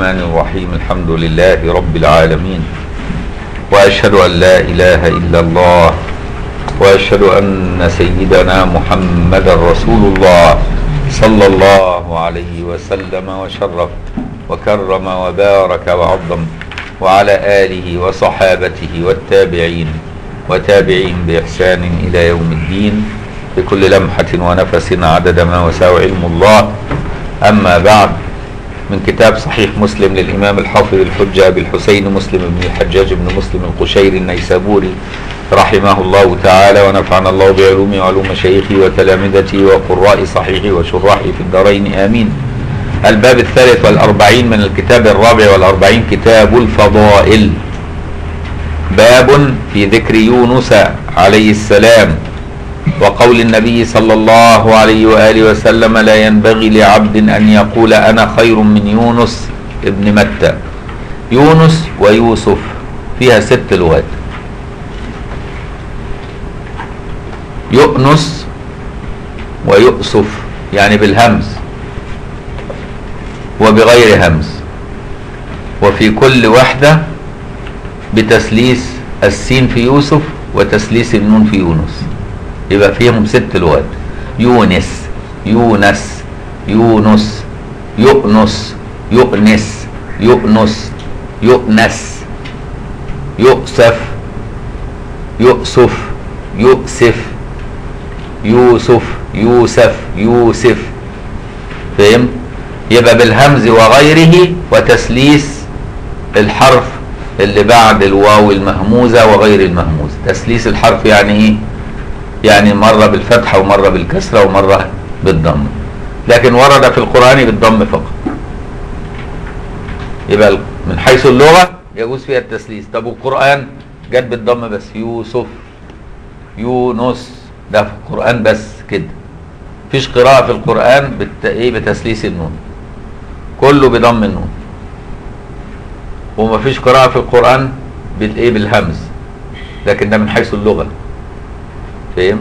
الرحمن الرحيم الحمد لله رب العالمين واشهد ان لا اله الا الله واشهد ان سيدنا محمدا رسول الله صلى الله عليه وسلم وشرف وكرم وبارك وعظم وعلى اله وصحابته والتابعين وتابعين باحسان الى يوم الدين بكل لمحه ونفس عدد ما وسع علم الله اما بعد من كتاب صحيح مسلم للإمام الحافظ الحجة أبي الحسين مسلم بن الحجاج بن مسلم القشيري النيسابوري رحمه الله تعالى ونفعنا الله بعلومه وعلوم مشايخه وتلامذته وقراء صحيحه وشراحه في الدارين آمين الباب الثالث والأربعين من الكتاب الرابع والأربعين كتاب الفضائل باب في ذكر يونس عليه السلام وقول النبي صلى الله عليه وآله وسلم لا ينبغي لعبد أن يقول أنا خير من يونس ابن متى يونس ويوسف فيها ست لغات يؤنس ويؤسف يعني بالهمز وبغير همز وفي كل وحدة بتسليس السين في يوسف وتسليس النون في يونس يبقى فيهم ست لغات يونس يونس يونس يؤنس يؤنس يؤنس يؤنس يؤسف يؤسف يؤسف يوسف يوسف يوسف فهم يبقى بالهمز وغيره وتسليس الحرف اللي بعد الواو المهموزة وغير المهموزة تسليس الحرف يعني ايه يعني مرة بالفتحة ومرة بالكسرة ومرة بالضم لكن ورد في القرآن بالضم فقط يبقى من حيث اللغة يجوز فيها التسليس طب والقرآن جت بالضم بس يوسف يونس ده في القرآن بس كده مفيش قراءة في القرآن بت... ايه بتسليس النون كله بضم النون ومفيش قراءة في القرآن بالايه بالهمز لكن ده من حيث اللغة فهم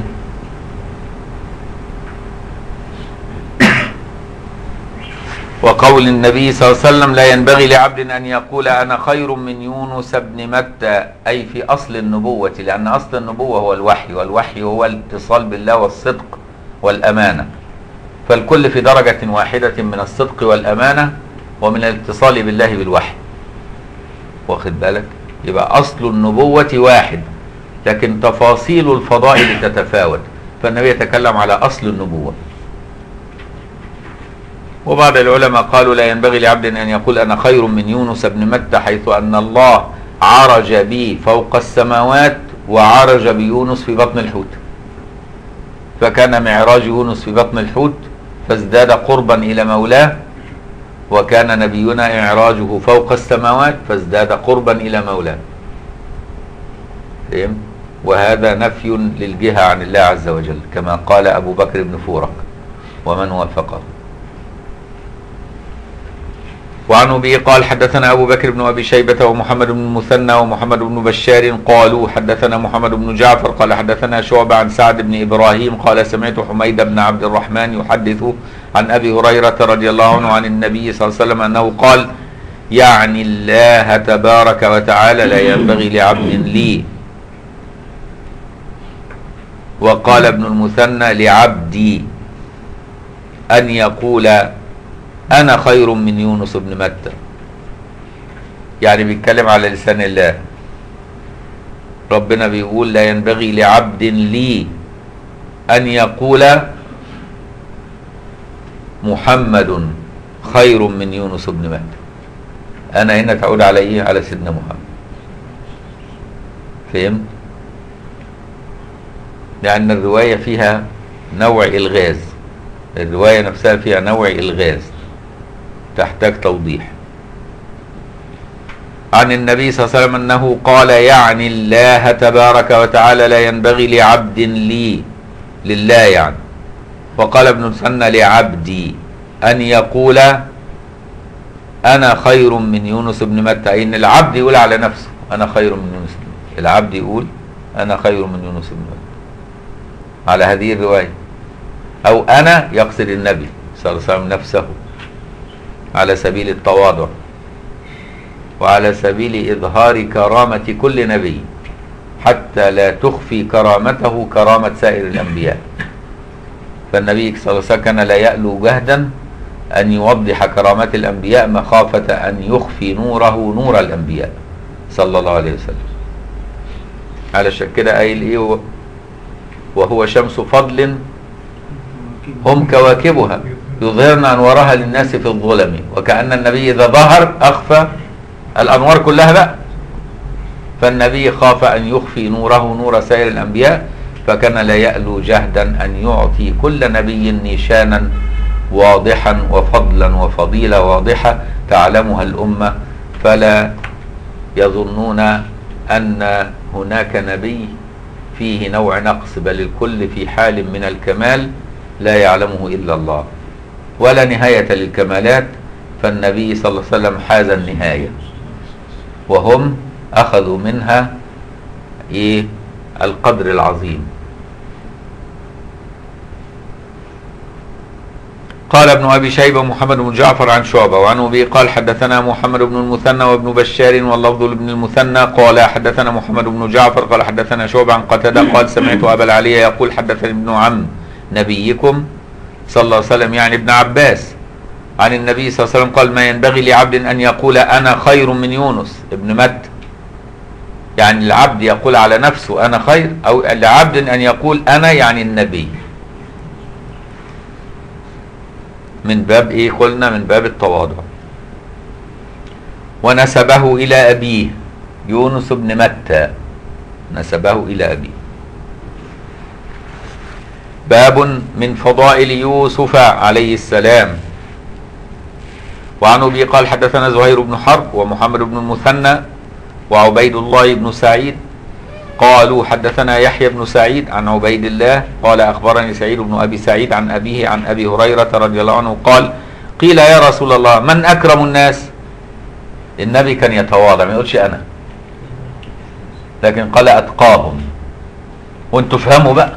وقول النبي صلى الله عليه وسلم لا ينبغي لعبد أن يقول أنا خير من يونس بن متى أي في أصل النبوة لأن أصل النبوة هو الوحي والوحي هو الاتصال بالله والصدق والأمانة فالكل في درجة واحدة من الصدق والأمانة ومن الاتصال بالله بالوحي واخد بالك يبقى أصل النبوة واحد لكن تفاصيل الفضائل تتفاوت فالنبي يتكلم على أصل النبوة وبعض العلماء قالوا لا ينبغي لعبد أن يقول أنا خير من يونس بن متى حيث أن الله عرج بي فوق السماوات وعرج بيونس في بطن الحوت فكان معراج يونس في بطن الحوت فازداد قربا إلى مولاه وكان نبينا إعراجه فوق السماوات فازداد قربا إلى مولاه فهمت؟ وهذا نفي للجهة عن الله عز وجل كما قال أبو بكر بن فورق ومن وافقه وعن به قال حدثنا أبو بكر بن أبي شيبة ومحمد بن المثنى ومحمد بن بشار قالوا حدثنا محمد بن جعفر قال حدثنا شعبة عن سعد بن إبراهيم قال سمعت حميد بن عبد الرحمن يحدث عن أبي هريرة رضي الله عنه عن النبي صلى الله عليه وسلم أنه قال يعني الله تبارك وتعالى لا ينبغي لعبد لي وقال ابن المثنى لعبدي أن يقول أنا خير من يونس بن متى يعني بيتكلم على لسان الله ربنا بيقول لا ينبغي لعبد لي أن يقول محمد خير من يونس بن متى أنا هنا تعود على إيه على سيدنا محمد فهمت لأن الرواية فيها نوع إلغاز الرواية نفسها فيها نوع إلغاز تحتاج توضيح عن النبي صلى الله عليه وسلم أنه قال يعني الله تبارك وتعالى لا ينبغي لعبد لي لله يعني وقال ابن سنة لعبدي أن يقول أنا خير من يونس بن متى إن العبد يقول على نفسه أنا خير من يونس بن متى العبد يقول أنا خير من يونس بن متى على هذه الرواية أو أنا يقصد النبي صلى الله عليه وسلم نفسه على سبيل التواضع وعلى سبيل إظهار كرامة كل نبي حتى لا تخفي كرامته كرامة سائر الأنبياء فالنبي صلى الله عليه وسلم كان لا يألو جهدا أن يوضح كرامات الأنبياء مخافة أن يخفي نوره نور الأنبياء صلى الله عليه وسلم علشان كده قايل إيه وهو شمس فضل هم كواكبها يظهرن أنوارها للناس في الظلم وكأن النبي إذا ظهر أخفى الأنوار كلها بقى فالنبي خاف أن يخفي نوره نور سائر الأنبياء فكان لا يألو جهدا أن يعطي كل نبي نيشانا واضحا وفضلا وفضيلة واضحة تعلمها الأمة فلا يظنون أن هناك نبي فيه نوع نقص بل الكل في حال من الكمال لا يعلمه إلا الله ولا نهاية للكمالات فالنبي صلى الله عليه وسلم حاز النهاية وهم أخذوا منها إيه القدر العظيم قال ابن أبي شيبة محمد بن جعفر عن شعبة وعن أبي قال حدثنا محمد بن المثنى وابن بشار واللفظ لابن المثنى قال حدثنا محمد بن جعفر قال حدثنا شعبة عن قتادة قال سمعت أبا العلي يقول حدثني ابن عم نبيكم صلى الله عليه وسلم يعني ابن عباس عن النبي صلى الله عليه وسلم قال ما ينبغي لعبد أن يقول أنا خير من يونس ابن مت يعني العبد يقول على نفسه أنا خير أو لعبد أن يقول أنا يعني النبي من باب إيه قلنا من باب التواضع ونسبه إلى أبيه يونس بن متى نسبه إلى أبيه باب من فضائل يوسف عليه السلام وعن ابي قال حدثنا زهير بن حرب ومحمد بن المثنى وعبيد الله بن سعيد قالوا حدثنا يحيى بن سعيد عن عبيد الله قال اخبرني سعيد بن ابي سعيد عن ابيه عن ابي هريره رضي الله عنه قال قيل يا رسول الله من اكرم الناس النبي كان يتواضع ما يقولش انا لكن قال اتقاهم وانتوا فهموا بقى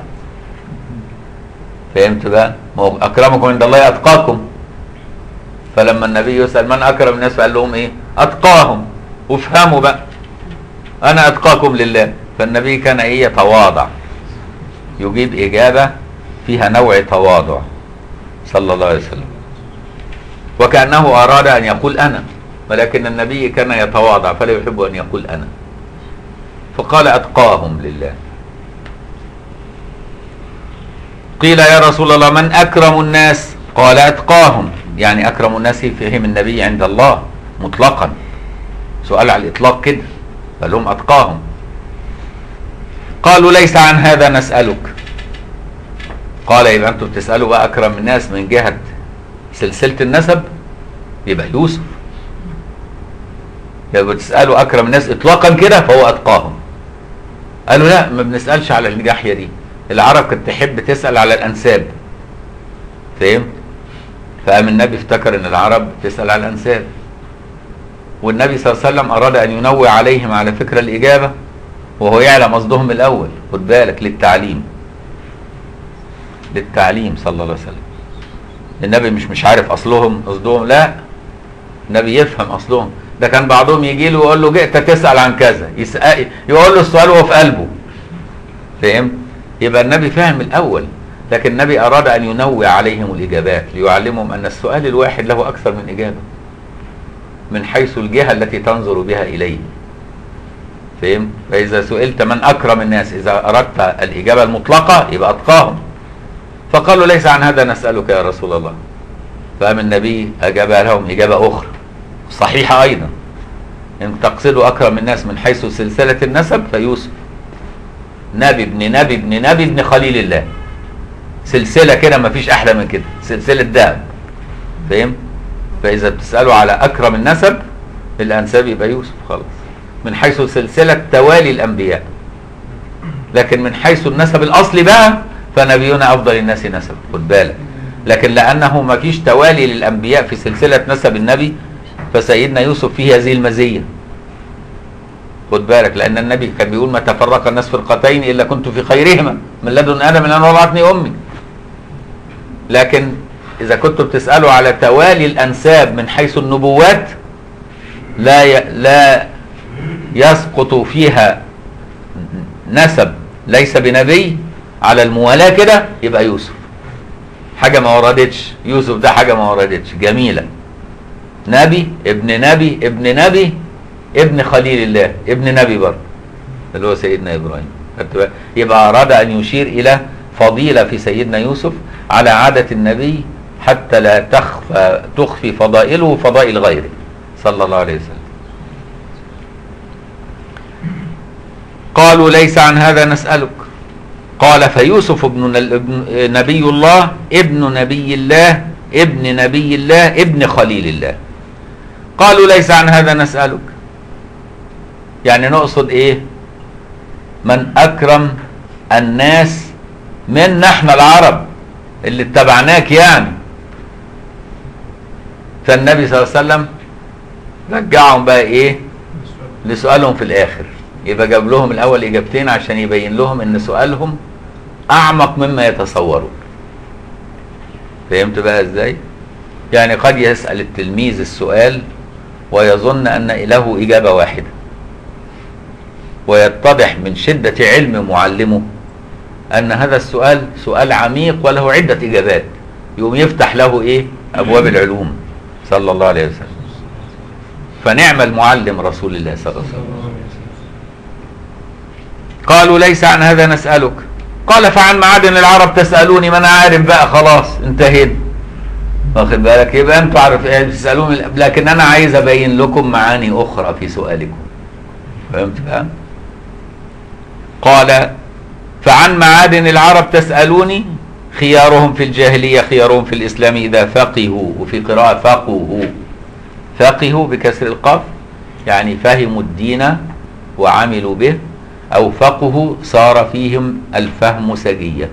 فهمت بقى ما هو اكرمكم عند الله اتقاكم فلما النبي يسال من اكرم الناس قال لهم ايه اتقاهم وافهموا بقى انا اتقاكم لله فالنبي كان ايه يتواضع يجيب اجابه فيها نوع تواضع صلى الله عليه وسلم وكانه اراد ان يقول انا ولكن النبي كان يتواضع فلا يحب ان يقول انا فقال اتقاهم لله قيل يا رسول الله من اكرم الناس قال اتقاهم يعني اكرم الناس فهم النبي عند الله مطلقا سؤال على الاطلاق كده قال لهم اتقاهم قالوا ليس عن هذا نسالك قال يبقى انتم بتسالوا بقى اكرم الناس من جهه سلسله النسب يبقى يوسف يبقى بتسالوا اكرم الناس اطلاقا كده فهو اتقاهم قالوا لا ما بنسالش على الناحيه دي العرب كانت تحب تسال على الانساب فهمت فقام النبي افتكر ان العرب تسال على الانساب والنبي صلى الله عليه وسلم اراد ان ينوع عليهم على فكره الاجابه وهو يعلم قصدهم الاول خد بالك للتعليم للتعليم صلى الله عليه وسلم النبي مش مش عارف اصلهم قصدهم لا النبي يفهم اصلهم ده كان بعضهم يجي له ويقول له جئت تسال عن كذا يسأل يقول له السؤال وهو في قلبه فهمت يبقى النبي فهم الاول لكن النبي اراد ان ينوع عليهم الاجابات ليعلمهم ان السؤال الواحد له اكثر من اجابه من حيث الجهه التي تنظر بها اليه فهم فاذا سئلت من اكرم الناس اذا اردت الاجابه المطلقه يبقى اتقاهم فقالوا ليس عن هذا نسالك يا رسول الله فقام النبي اجاب لهم اجابه اخرى صحيحه ايضا ان تقصدوا اكرم الناس من حيث سلسله النسب فيوسف نبي ابن نبي ابن نبي ابن خليل الله سلسله كده ما فيش احلى من كده سلسله ذهب فاهم فاذا بتسالوا على اكرم النسب الانساب يبقى يوسف خلاص من حيث سلسله توالي الانبياء لكن من حيث النسب الاصلي بقى فنبينا افضل الناس نسب خد بالك لكن لانه ما فيش توالي للانبياء في سلسله نسب النبي فسيدنا يوسف فيه هذه المزيه خد بالك لان النبي كان بيقول ما تفرق الناس فرقتين الا كنت في خيرهما من لدن ادم من ان وضعتني امي لكن اذا كنتوا بتسالوا على توالي الانساب من حيث النبوات لا ي... لا يسقط فيها نسب ليس بنبي على الموالاة كده يبقى يوسف حاجة ما وردتش يوسف ده حاجة ما وردتش جميلة نبي ابن نبي ابن نبي ابن خليل الله ابن نبي برضه اللي هو سيدنا ابراهيم خدت بالك؟ يبقى اراد ان يشير الى فضيله في سيدنا يوسف على عاده النبي حتى لا تخفى تخفي فضائله فضائل غيره صلى الله عليه وسلم قالوا ليس عن هذا نسألك قال فيوسف ابن ابن- نبي الله ابن نبي الله ابن نبي الله ابن خليل الله قالوا ليس عن هذا نسألك يعني نقصد ايه من اكرم الناس منا احنا العرب اللي اتبعناك يعني فالنبي صلى الله عليه وسلم رجعهم بقى ايه لسؤالهم في الاخر يبقى جاب لهم الاول اجابتين عشان يبين لهم ان سؤالهم اعمق مما يتصورون فهمت بقى ازاي يعني قد يسال التلميذ السؤال ويظن ان له اجابه واحده ويتضح من شده علم معلمه ان هذا السؤال سؤال عميق وله عده اجابات يقوم يفتح له ايه ابواب العلوم صلى الله عليه وسلم فنعم المعلم رسول الله صلى الله عليه وسلم قالوا ليس عن هذا نسألك قال فعن معادن العرب تسألوني ما انا عارف بقى خلاص انتهينا واخد بالك يبقى انتوا عارف ايه تسألوني لكن انا عايز ابين لكم معاني اخرى في سؤالكم فهمت بقى قال فعن معادن العرب تسألوني خيارهم في الجاهلية خيارهم في الإسلام إذا فقهوا وفي قراءة فقهوا فقهوا بكسر القاف يعني فهموا الدين وعملوا به أو فقهوا صار فيهم الفهم سجية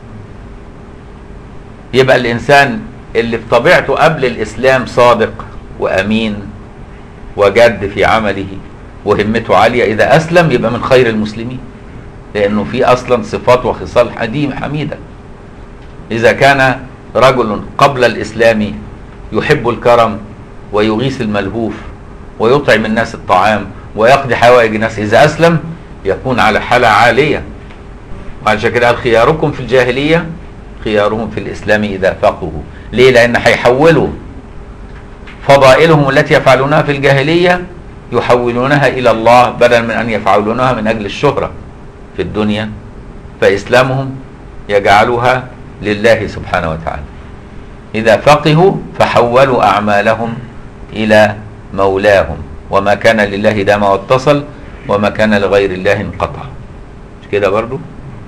يبقى الإنسان اللي في طبيعته قبل الإسلام صادق وأمين وجد في عمله وهمته عالية إذا أسلم يبقى من خير المسلمين لأنه في أصلا صفات وخصال حديم حميدة إذا كان رجل قبل الإسلام يحب الكرم ويغيث الملهوف ويطعم الناس الطعام ويقضي حوائج الناس إذا أسلم يكون على حالة عالية وعشان كده قال خياركم في الجاهلية خيارهم في الإسلام إذا فقهوا ليه؟ لأن هيحولوا فضائلهم التي يفعلونها في الجاهلية يحولونها إلى الله بدلا من أن يفعلونها من أجل الشهرة في الدنيا فإسلامهم يجعلها لله سبحانه وتعالى إذا فقهوا فحولوا أعمالهم إلى مولاهم وما كان لله دام واتصل وما كان لغير الله انقطع مش كده برضو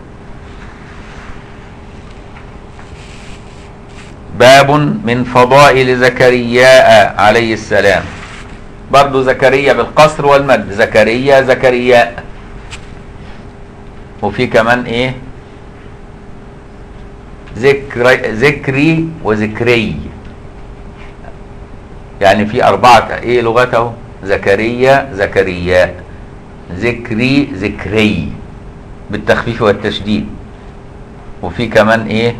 باب من فضائل زكرياء عليه السلام برضو زكريا بالقصر والمد زكريا زكرياء وفي كمان ايه ذكري ذكري وذكري يعني في أربعة إيه لغته زكريا زكرياء ذكري ذكري بالتخفيف والتشديد وفي كمان إيه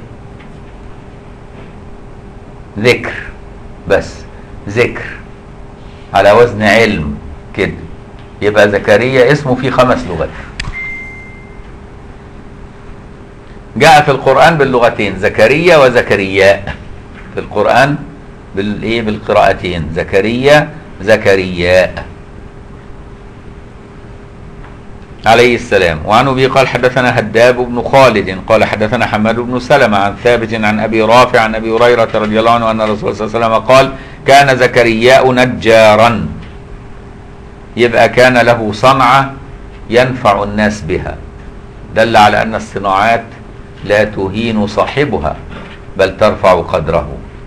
ذكر بس ذكر على وزن علم كده يبقى زكريا اسمه فيه خمس لغات جاء في القرآن باللغتين زكريا وزكرياء في القرآن بالايه بالقراءتين زكريا زكرياء عليه السلام وعن ابي قال حدثنا هداب بن خالد قال حدثنا حماد بن سلمة عن ثابت عن ابي رافع عن ابي هريرة رضي الله عنه ان الرسول صلى الله عليه وسلم قال كان زكرياء نجارا يبقى كان له صنعة ينفع الناس بها دل على ان الصناعات لا تهين صاحبها بل ترفع قدره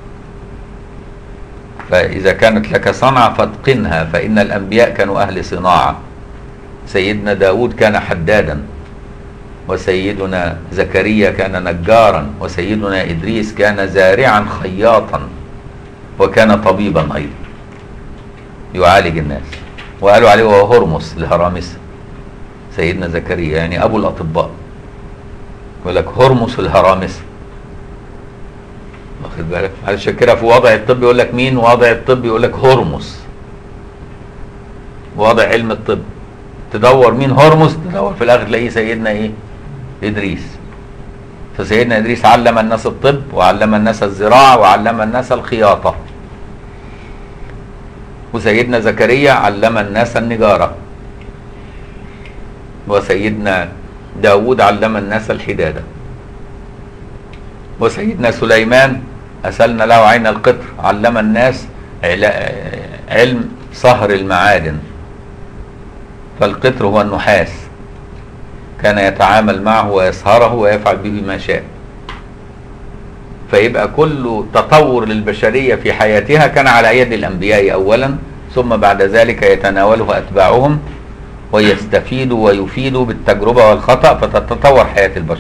فإذا كانت لك صنعة فاتقنها فإن الأنبياء كانوا أهل صناعة سيدنا داود كان حدادا وسيدنا زكريا كان نجارا وسيدنا إدريس كان زارعا خياطا وكان طبيبا أيضا يعالج الناس وقالوا عليه وهو هرمس الهرامسة سيدنا زكريا يعني أبو الأطباء يقول لك هرمس الهرامسة واخد بالك علشان كده في وضع الطب يقول لك مين وضع الطب يقول لك هرمس وضع علم الطب تدور مين هرمز تدور في الاخر تلاقيه سيدنا ايه ادريس فسيدنا ادريس علم الناس الطب وعلم الناس الزراعه وعلم الناس الخياطه وسيدنا زكريا علم الناس النجاره وسيدنا داود علم الناس الحداده وسيدنا سليمان أسلنا له عين القطر علم الناس علا- علم صهر المعادن فالقطر هو النحاس كان يتعامل معه ويصهره ويفعل به ما شاء فيبقى كل تطور للبشرية في حياتها كان على يد الأنبياء أولا ثم بعد ذلك يتناوله أتباعهم ويستفيدوا ويفيدوا بالتجربة والخطأ فتتطور حياة البشر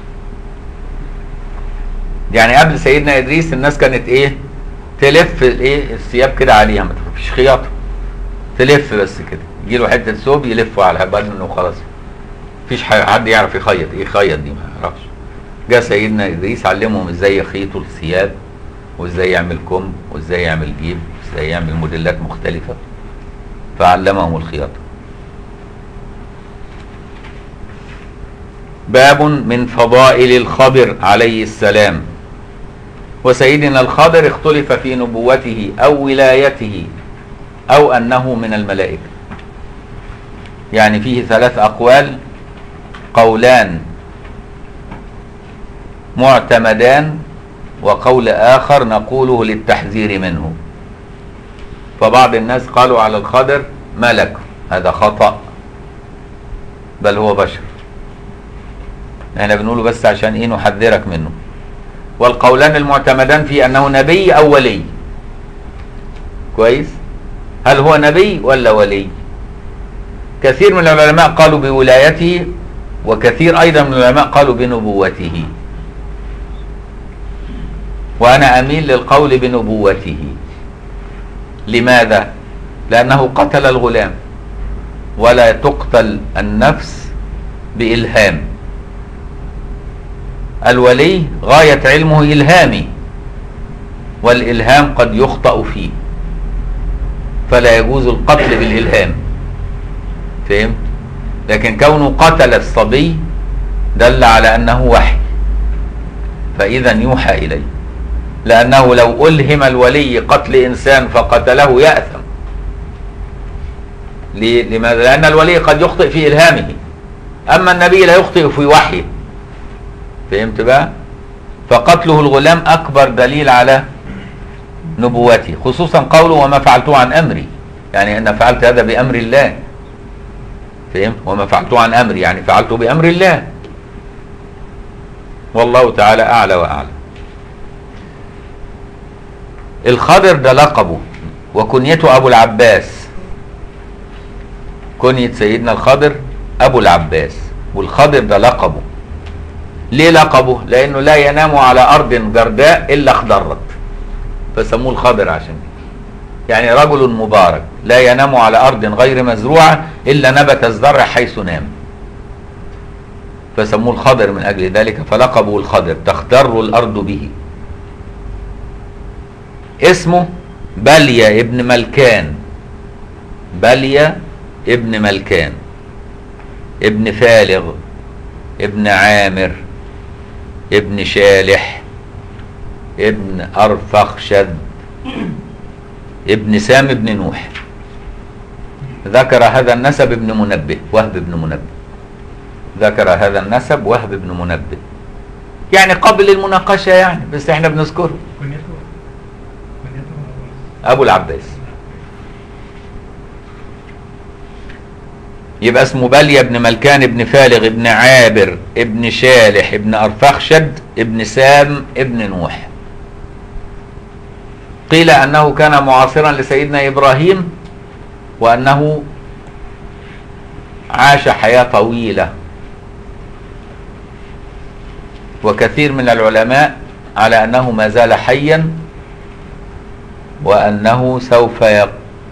يعني قبل سيدنا ادريس الناس كانت ايه تلف الايه الثياب كده عليها ما فيش خياطه تلف بس كده يجي له حته ثوب يلفه على بدنه وخلاص مفيش ح- حد يعرف يخيط ايه يخيط دي ما يعرفش جاء سيدنا ادريس علمهم ازاي يخيطوا الثياب وازاي يعمل كم وازاي يعمل جيب وازاي يعمل موديلات مختلفه فعلمهم الخياطه باب من فضائل الخضر عليه السلام وسيدنا الخضر اختلف في نبوته او ولايته او انه من الملائكه يعني فيه ثلاث اقوال قولان معتمدان وقول اخر نقوله للتحذير منه فبعض الناس قالوا على الخضر ملك هذا خطأ بل هو بشر احنا بنقوله بس عشان ايه نحذرك منه والقولان المعتمدان في انه نبي او ولي كويس هل هو نبي ولا ولي كثير من العلماء قالوا بولايته وكثير ايضا من العلماء قالوا بنبوته وانا اميل للقول بنبوته لماذا لانه قتل الغلام ولا تقتل النفس بالهام الولي غاية علمه إلهامي والإلهام قد يخطأ فيه فلا يجوز القتل بالإلهام فهمت لكن كونه قتل الصبي دل على أنه وحي فإذا يوحى إليه لأنه لو ألهم الولي قتل إنسان فقتله يأثم ليه؟ لماذا؟ لأن الولي قد يخطئ في إلهامه أما النبي لا يخطئ في وحيه فهمت بقى فقتله الغلام اكبر دليل على نبوته خصوصا قوله وما فعلته عن امري يعني انا فعلت هذا بامر الله فهمت وما فعلته عن امري يعني فعلته بامر الله والله تعالى اعلى واعلم الخضر ده لقبه وكنيته ابو العباس كنية سيدنا الخضر ابو العباس والخضر ده لقبه ليه لقبه لانه لا ينام على ارض جرداء الا اخضرت فسموه الخضر عشان كده. يعني رجل مبارك لا ينام على ارض غير مزروعه الا نبت الزرع حيث نام فسموه الخضر من اجل ذلك فلقبه الخضر تخضر الارض به اسمه بليا ابن ملكان بليا ابن ملكان ابن فالغ ابن عامر ابن شالح ابن أرفخشد ابن سام ابن نوح ذكر هذا النسب ابن منبه وهب ابن منبه ذكر هذا النسب وهب ابن منبه يعني قبل المناقشة يعني بس احنا بنذكره كنيته كنيته أبو العباس يبقى اسمه بليا ابن ملكان ابن فالغ ابن عابر ابن شالح ابن أرفخشد ابن سام ابن نوح قيل أنه كان معاصرا لسيدنا إبراهيم وأنه عاش حياة طويلة وكثير من العلماء على أنه ما زال حيا وأنه سوف يق-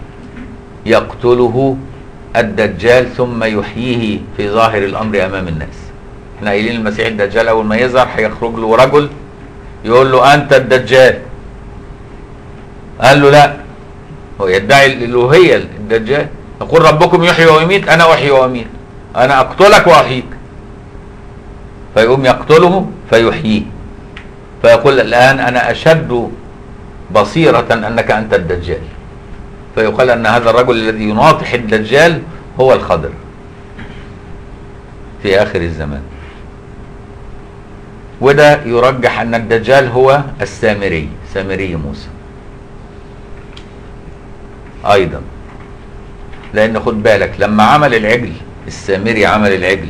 يقتله الدجال ثم يحييه في ظاهر الأمر أمام الناس احنا قايلين المسيح الدجال أول ما يظهر هيخرج له رجل يقول له أنت الدجال قال له لا هو يدعي الألوهية الدجال يقول ربكم يحيي ويميت انا احيي واميت انا اقتلك واحييك فيقوم يقتله فيحييه فيقول الان انا اشد بصيرة انك انت الدجال فيقال ان هذا الرجل الذي يناطح الدجال هو الخضر في اخر الزمان وده يرجح ان الدجال هو السامري سامري موسى ايضا لان خد بالك لما عمل العجل السامري عمل العجل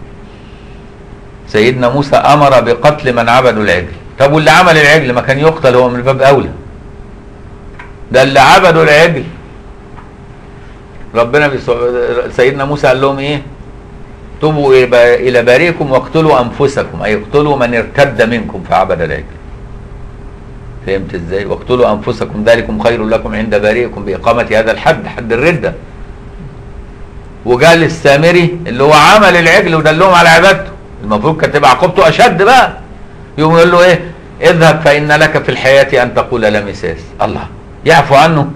سيدنا موسى امر بقتل من عبدوا العجل طب واللي عمل العجل ما كان يقتل هو من باب اولى ده اللي عبدوا العجل ربنا بيسو- سيدنا موسى قال لهم ايه توبوا إلى- الى بارئكم واقتلوا انفسكم اي اقتلوا من ارتد منكم فعبد العجل فهمت ازاي واقتلوا انفسكم ذلكم خير لكم عند بارئكم باقامه هذا الحد حد الرده وجاء للسامري اللي هو عمل العجل ودلهم على عبادته المفروض كانت تبقى عقوبته اشد بقى يقوم يقول له ايه اذهب فان لك في الحياه ان تقول لا مساس الله يعفو عنه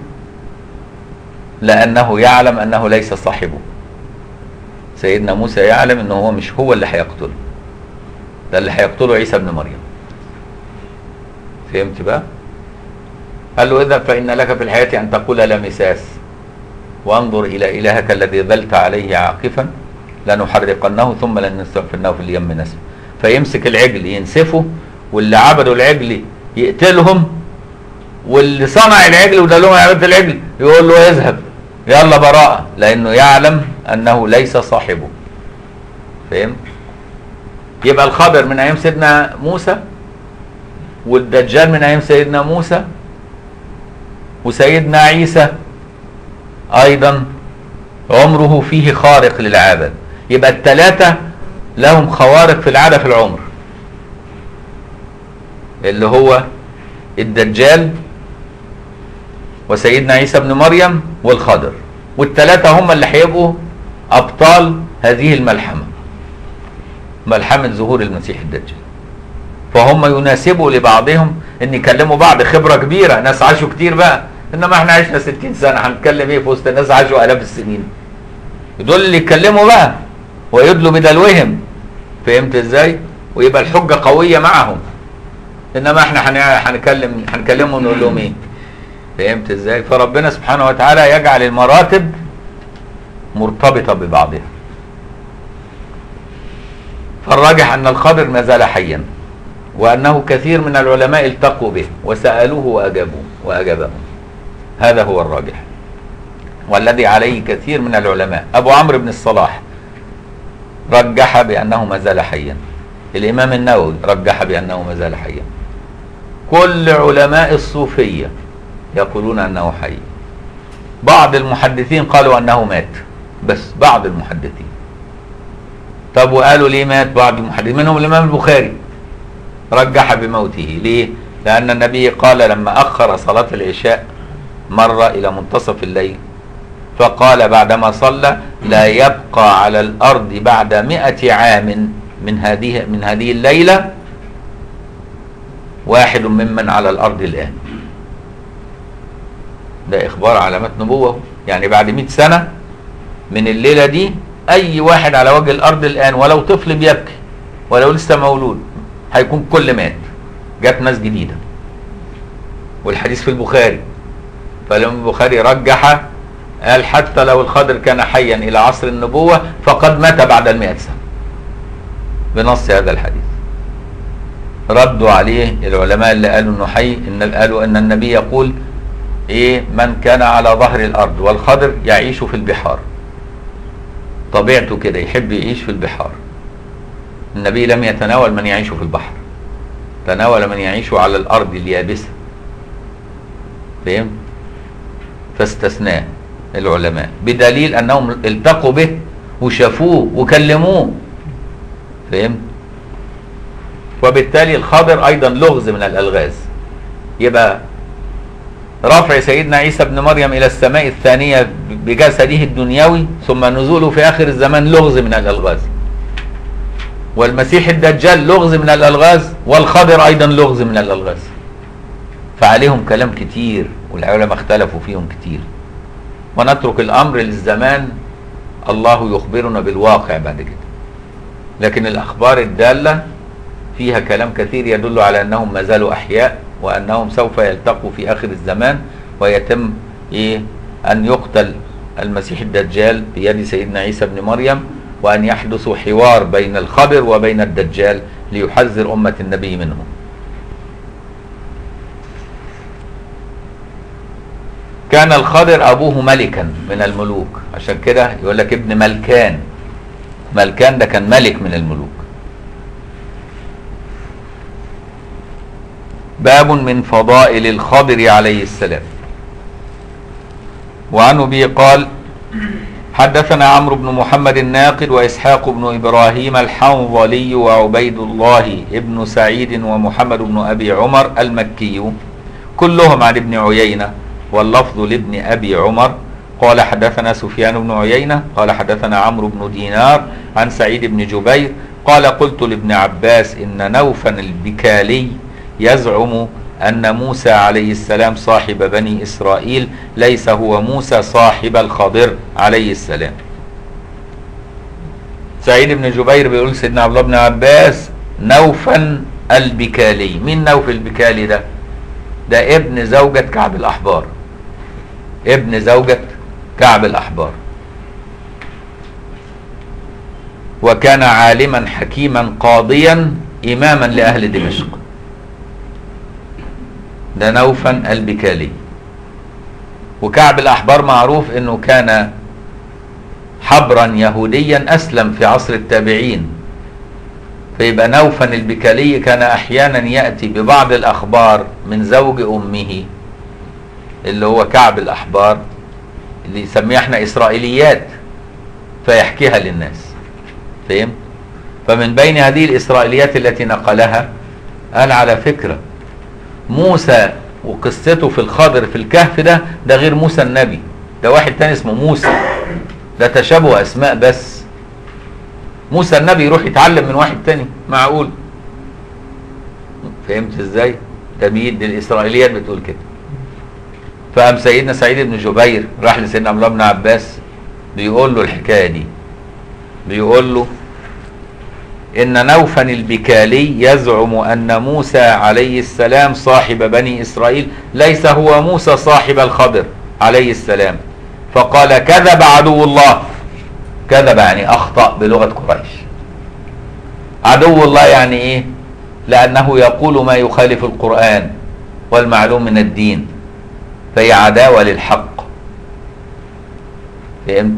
لانه يعلم انه ليس صاحبه سيدنا موسى يعلم انه هو مش هو اللي هيقتله ده اللي هيقتله عيسى ابن مريم فهمت بقى قال له اذهب فان لك في الحياه ان تقول لا مساس وانظر الى الهك الذي ظلت عليه عاكفا لنحرقنه ثم لنستغفرنه في اليم نسف فيمسك العجل ينسفه واللي عبدوا العجل يقتلهم واللي صنع العجل ودلهم على عباده العجل يقول له اذهب يلا براءة لأنه يعلم أنه ليس صاحبه فهمت؟ يبقى الخبر من أيام سيدنا موسى والدجال من أيام سيدنا موسى وسيدنا عيسى أيضا عمره فيه خارق للعادة يبقى الثلاثة لهم خوارق في العادة في العمر اللي هو الدجال وسيدنا عيسى ابن مريم والخضر والثلاثة هم اللي هيبقوا أبطال هذه الملحمة ملحمة ظهور المسيح الدجال فهم يناسبوا لبعضهم ان يكلموا بعض خبرة كبيرة ناس عاشوا كتير بقى انما احنا عشنا 60 سنة هنتكلم ايه في وسط ناس عاشوا الاف السنين دول اللي يتكلموا بقى ويدلوا بدلوهم فهمت ازاي ويبقى الحجة قوية معهم انما احنا هن- هنكلم هنكلمهم ونقول لهم ايه فهمت ازاي فربنا سبحانه وتعالى يجعل المراتب مرتبطة ببعضها فالراجح ان الخضر ما زال حيا وانه كثير من العلماء التقوا به وسالوه واجابوه واجابهم هذا هو الراجح والذي عليه كثير من العلماء ابو عمرو بن الصلاح رجح بانه ما زال حيا الامام النووي رجح بانه ما زال حيا كل علماء الصوفيه يقولون انه حي بعض المحدثين قالوا انه مات بس بعض المحدثين طب وقالوا ليه مات بعض المحدثين منهم الامام البخاري رجح بموته ليه لان النبي قال لما اخر صلاه العشاء مر الى منتصف الليل فقال بعدما صلى لا يبقى على الارض بعد مئة عام من هذه من هذه الليله واحد ممن على الارض الان ده اخبار علامات نبوه يعني بعد 100 سنه من الليله دي اي واحد على وجه الارض الان ولو طفل بيبكي ولو لسه مولود هيكون كل مات جت ناس جديده والحديث في البخاري فالامام البخاري رجح قال حتى لو الخضر كان حيا الى عصر النبوه فقد مات بعد المئة سنه بنص هذا الحديث ردوا عليه العلماء اللي قالوا انه حي ان قالوا ان النبي يقول ايه من كان على ظهر الارض والخضر يعيش في البحار طبيعته كده يحب يعيش في البحار النبي لم يتناول من يعيش في البحر تناول من يعيش على الارض اليابسه فهم فاستثناه العلماء بدليل انهم التقوا به وشافوه وكلموه فهم وبالتالي الخضر ايضا لغز من الالغاز يبقى رفع سيدنا عيسى ابن مريم الى السماء الثانيه بجسده الدنيوي ثم نزوله في اخر الزمان لغز من الالغاز والمسيح الدجال لغز من الالغاز والخضر ايضا لغز من الالغاز فعليهم كلام كتير والعلماء اختلفوا فيهم كتير ونترك الامر للزمان الله يخبرنا بالواقع بعد كده لكن الاخبار الداله فيها كلام كثير يدل على انهم ما زالوا احياء وانهم سوف يلتقوا في اخر الزمان ويتم ايه ان يقتل المسيح الدجال بيد سيدنا عيسى بن مريم وان يحدث حوار بين الخبر وبين الدجال ليحذر امه النبي منه كان الخضر ابوه ملكا من الملوك عشان كده يقول لك ابن ملكان ملكان ده كان ملك من الملوك باب من فضائل الخضر عليه السلام وعن ابي قال حدثنا عمرو بن محمد الناقد واسحاق بن ابراهيم الحنظلي وعبيد الله ابن سعيد ومحمد بن ابي عمر المكي كلهم عن ابن عيينه واللفظ لابن ابي عمر قال حدثنا سفيان بن عيينه قال حدثنا عمرو بن دينار عن سعيد بن جبير قال قلت لابن عباس ان نوفا البكالي يزعم ان موسى عليه السلام صاحب بني اسرائيل ليس هو موسى صاحب الخضر عليه السلام سعيد بن جبير بيقول سيدنا عبد الله بن عباس نوفا البكالي مين نوف البكالي ده ده ابن زوجة كعب الأحبار ابن زوجة كعب الأحبار وكان عالما حكيما قاضيا إماما لأهل دمشق ده نوفا البكالي وكعب الأحبار معروف أنه كان حبرا يهوديا أسلم في عصر التابعين فيبقى نوفا البكالي كان أحيانا يأتي ببعض الأخبار من زوج أمه اللي هو كعب الأحبار اللي يسميها احنا إسرائيليات فيحكيها للناس فهمت؟ فمن بين هذه الإسرائيليات التي نقلها قال على فكرة موسى وقصته في الخضر في الكهف ده ده غير موسى النبي ده واحد تاني اسمه موسى ده تشابه أسماء بس موسى النبي يروح يتعلم من واحد تاني معقول فهمت ازاي ده مين دي الاسرائيليات بتقول كده فقام سيدنا سعيد بن جبير راح لسيدنا عبد الله بن عباس بيقول له الحكايه دي بيقول له ان نوفا البكالي يزعم ان موسى عليه السلام صاحب بني اسرائيل ليس هو موسى صاحب الخضر عليه السلام فقال كذب عدو الله كذب يعني اخطا بلغه قريش عدو الله يعني ايه لانه يقول ما يخالف القران والمعلوم من الدين فهي عداوه للحق فهمت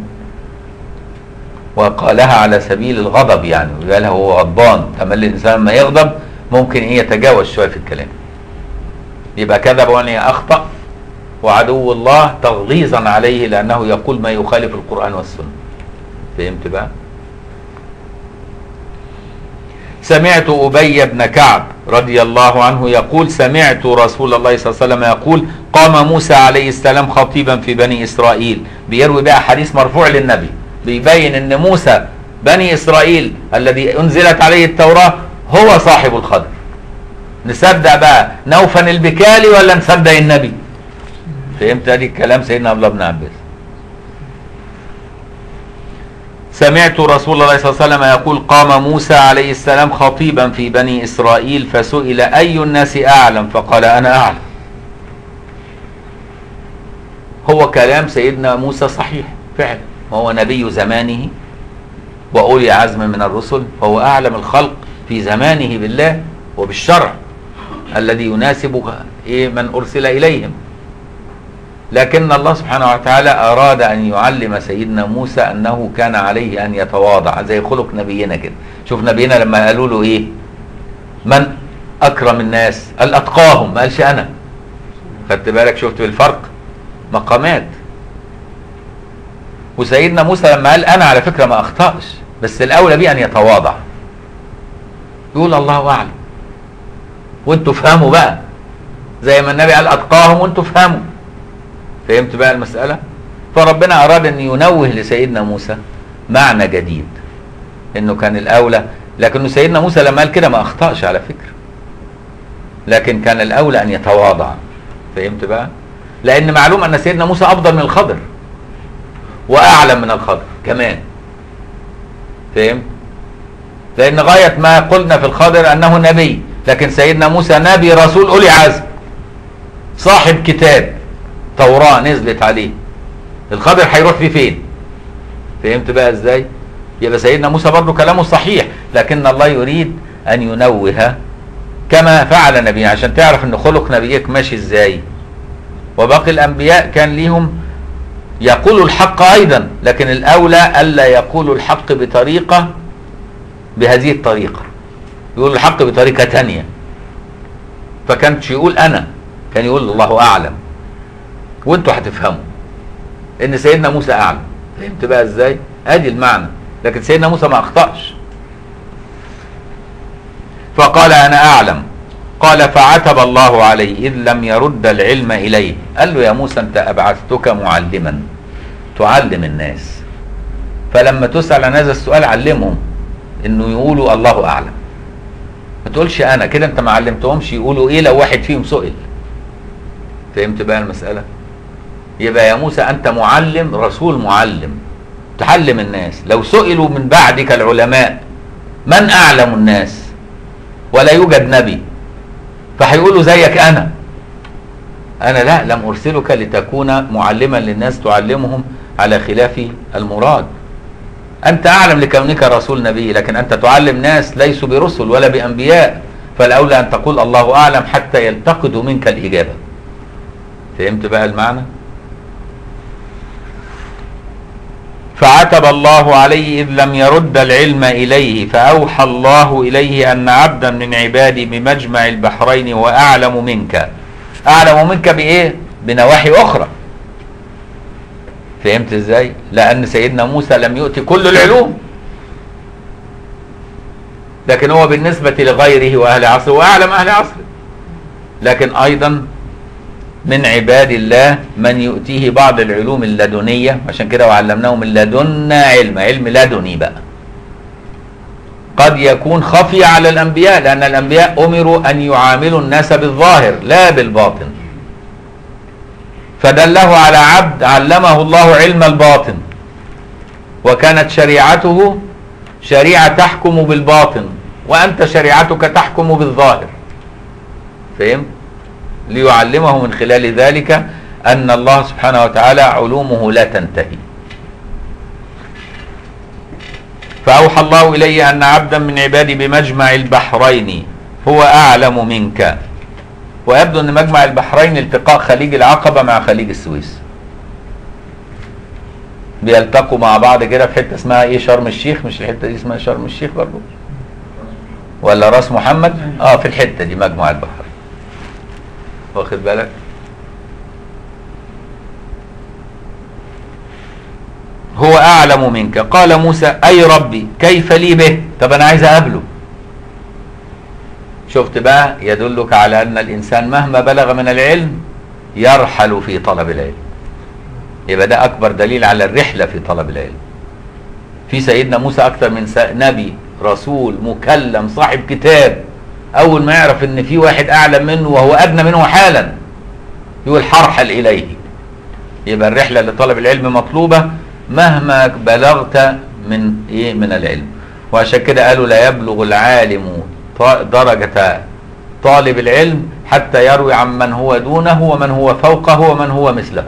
وقالها على سبيل الغضب يعني قالها هو غضبان تملي الانسان لما يغضب ممكن ايه يتجاوز شويه في الكلام يبقى كذب يعني اخطا وعدو الله تغليظا عليه لانه يقول ما يخالف القران والسنه فهمت بقى سمعت أبي بن كعب رضي الله عنه يقول سمعت رسول الله صلى الله عليه وسلم يقول قام موسى عليه السلام خطيبا في بني إسرائيل بيروي بقى حديث مرفوع للنبي بيبين ان موسى بني إسرائيل الذي أنزلت عليه التوراة هو صاحب الخضر نصدق بقى نوفا البكالي ولا نصدق النبي فهمت ادي الكلام سيدنا عبد الله بن عباس سمعت رسول الله صلى الله عليه وسلم يقول قام موسى عليه السلام خطيبا في بني اسرائيل فسئل اي الناس اعلم فقال انا اعلم هو كلام سيدنا موسى صحيح فعلا وهو نبي زمانه واولي عزم من الرسل فهو اعلم الخلق في زمانه بالله وبالشرع الذي يناسب ايه من ارسل اليهم لكن الله سبحانه وتعالى أراد أن يعلم سيدنا موسى أنه كان عليه أن يتواضع زي خلق نبينا كده شوف نبينا لما قالوا له إيه من أكرم الناس قال أتقاهم ما قالش أنا خدت بالك شفت الفرق مقامات وسيدنا موسى لما قال أنا على فكرة ما أخطأش بس الأولى بيه أن يتواضع يقول الله أعلم وانتوا فهموا بقى زي ما النبي قال أتقاهم وانتوا فهموا فهمت بقى المسألة فربنا أراد أن ينوه لسيدنا موسى معنى جديد أنه كان الأولى لكن سيدنا موسى لما قال كده ما أخطأش على فكرة لكن كان الأولى أن يتواضع فهمت بقى لأن معلوم أن سيدنا موسى أفضل من الخضر واعلم من الخضر كمان فهم لان غايه ما قلنا في الخضر انه نبي لكن سيدنا موسى نبي رسول اولي عزم صاحب كتاب توراة نزلت عليه الخضر هيروح فيه فين فهمت بقى ازاي يبقى سيدنا موسى برضه كلامه صحيح لكن الله يريد ان ينوه كما فعل نبيه عشان تعرف ان خلق نبيك ماشي ازاي وباقي الانبياء كان ليهم يقولوا الحق ايضا لكن الاولى الا يقولوا الحق بطريقه بهذه الطريقه يقول الحق بطريقه تانية فكانش يقول انا كان يقول الله اعلم وانتوا هتفهموا ان سيدنا موسى اعلم فهمت بقى ازاي ادي المعنى لكن سيدنا موسى ما اخطاش فقال انا اعلم قال فعتب الله عليه اذ لم يرد العلم اليه قال له يا موسى انت ابعثتك معلما تعلم الناس فلما تسال عن هذا السؤال علمهم انه يقولوا الله اعلم ما تقولش انا كده انت ما علمتهمش يقولوا ايه لو واحد فيهم سئل فهمت بقى المساله يبقى يا موسى انت معلم رسول معلم تعلم الناس لو سئلوا من بعدك العلماء من اعلم الناس ولا يوجد نبي فهيقولوا زيك انا انا لا لم ارسلك لتكون معلما للناس تعلمهم على خلاف المراد انت اعلم لكونك رسول نبي لكن انت تعلم ناس ليسوا برسل ولا بانبياء فالاولى ان تقول الله اعلم حتى يلتقطوا منك الاجابه فهمت بقى المعنى فعتب الله عليه إذ لم يرد العلم إليه فأوحى الله إليه أن عبدا من عبادي بمجمع البحرين وأعلم منك أعلم منك بإيه؟ بنواحي أخرى فهمت إزاي؟ لأن سيدنا موسى لم يؤتي كل العلوم لكن هو بالنسبة لغيره وأهل عصره وأعلم أهل عصره لكن أيضا من عباد الله من يؤتيه بعض العلوم اللدنية عشان كده وعلمناه من لدنا علم علم لدني بقى قد يكون خفي على الأنبياء لأن الأنبياء أمروا أن يعاملوا الناس بالظاهر لا بالباطن فدله على عبد علمه الله علم الباطن وكانت شريعته شريعة تحكم بالباطن وأنت شريعتك تحكم بالظاهر فهمت؟ ليعلمه من خلال ذلك أن الله سبحانه وتعالى علومه لا تنتهي فأوحى الله إلي أن عبدا من عبادي بمجمع البحرين هو أعلم منك ويبدو أن مجمع البحرين التقاء خليج العقبة مع خليج السويس بيلتقوا مع بعض كده في حتة اسمها ايه شرم الشيخ مش الحتة دي اسمها شرم الشيخ برضه ولا راس محمد اه في الحتة دي مجمع البحرين واخد بالك هو اعلم منك قال موسى اي ربي كيف لي به طب انا عايز اقابله شفت بقى يدلك على ان الانسان مهما بلغ من العلم يرحل في طلب العلم يبقى ده اكبر دليل على الرحله في طلب العلم في سيدنا موسى اكثر من نبي رسول مكلم صاحب كتاب اول ما يعرف ان في واحد اعلم منه وهو ادنى منه حالا يقول حرحل اليه يبقى الرحله لطلب العلم مطلوبه مهما بلغت من ايه من العلم وعشان كده قالوا لا يبلغ العالم درجه طالب العلم حتى يروي عن من هو دونه ومن هو فوقه ومن هو مثله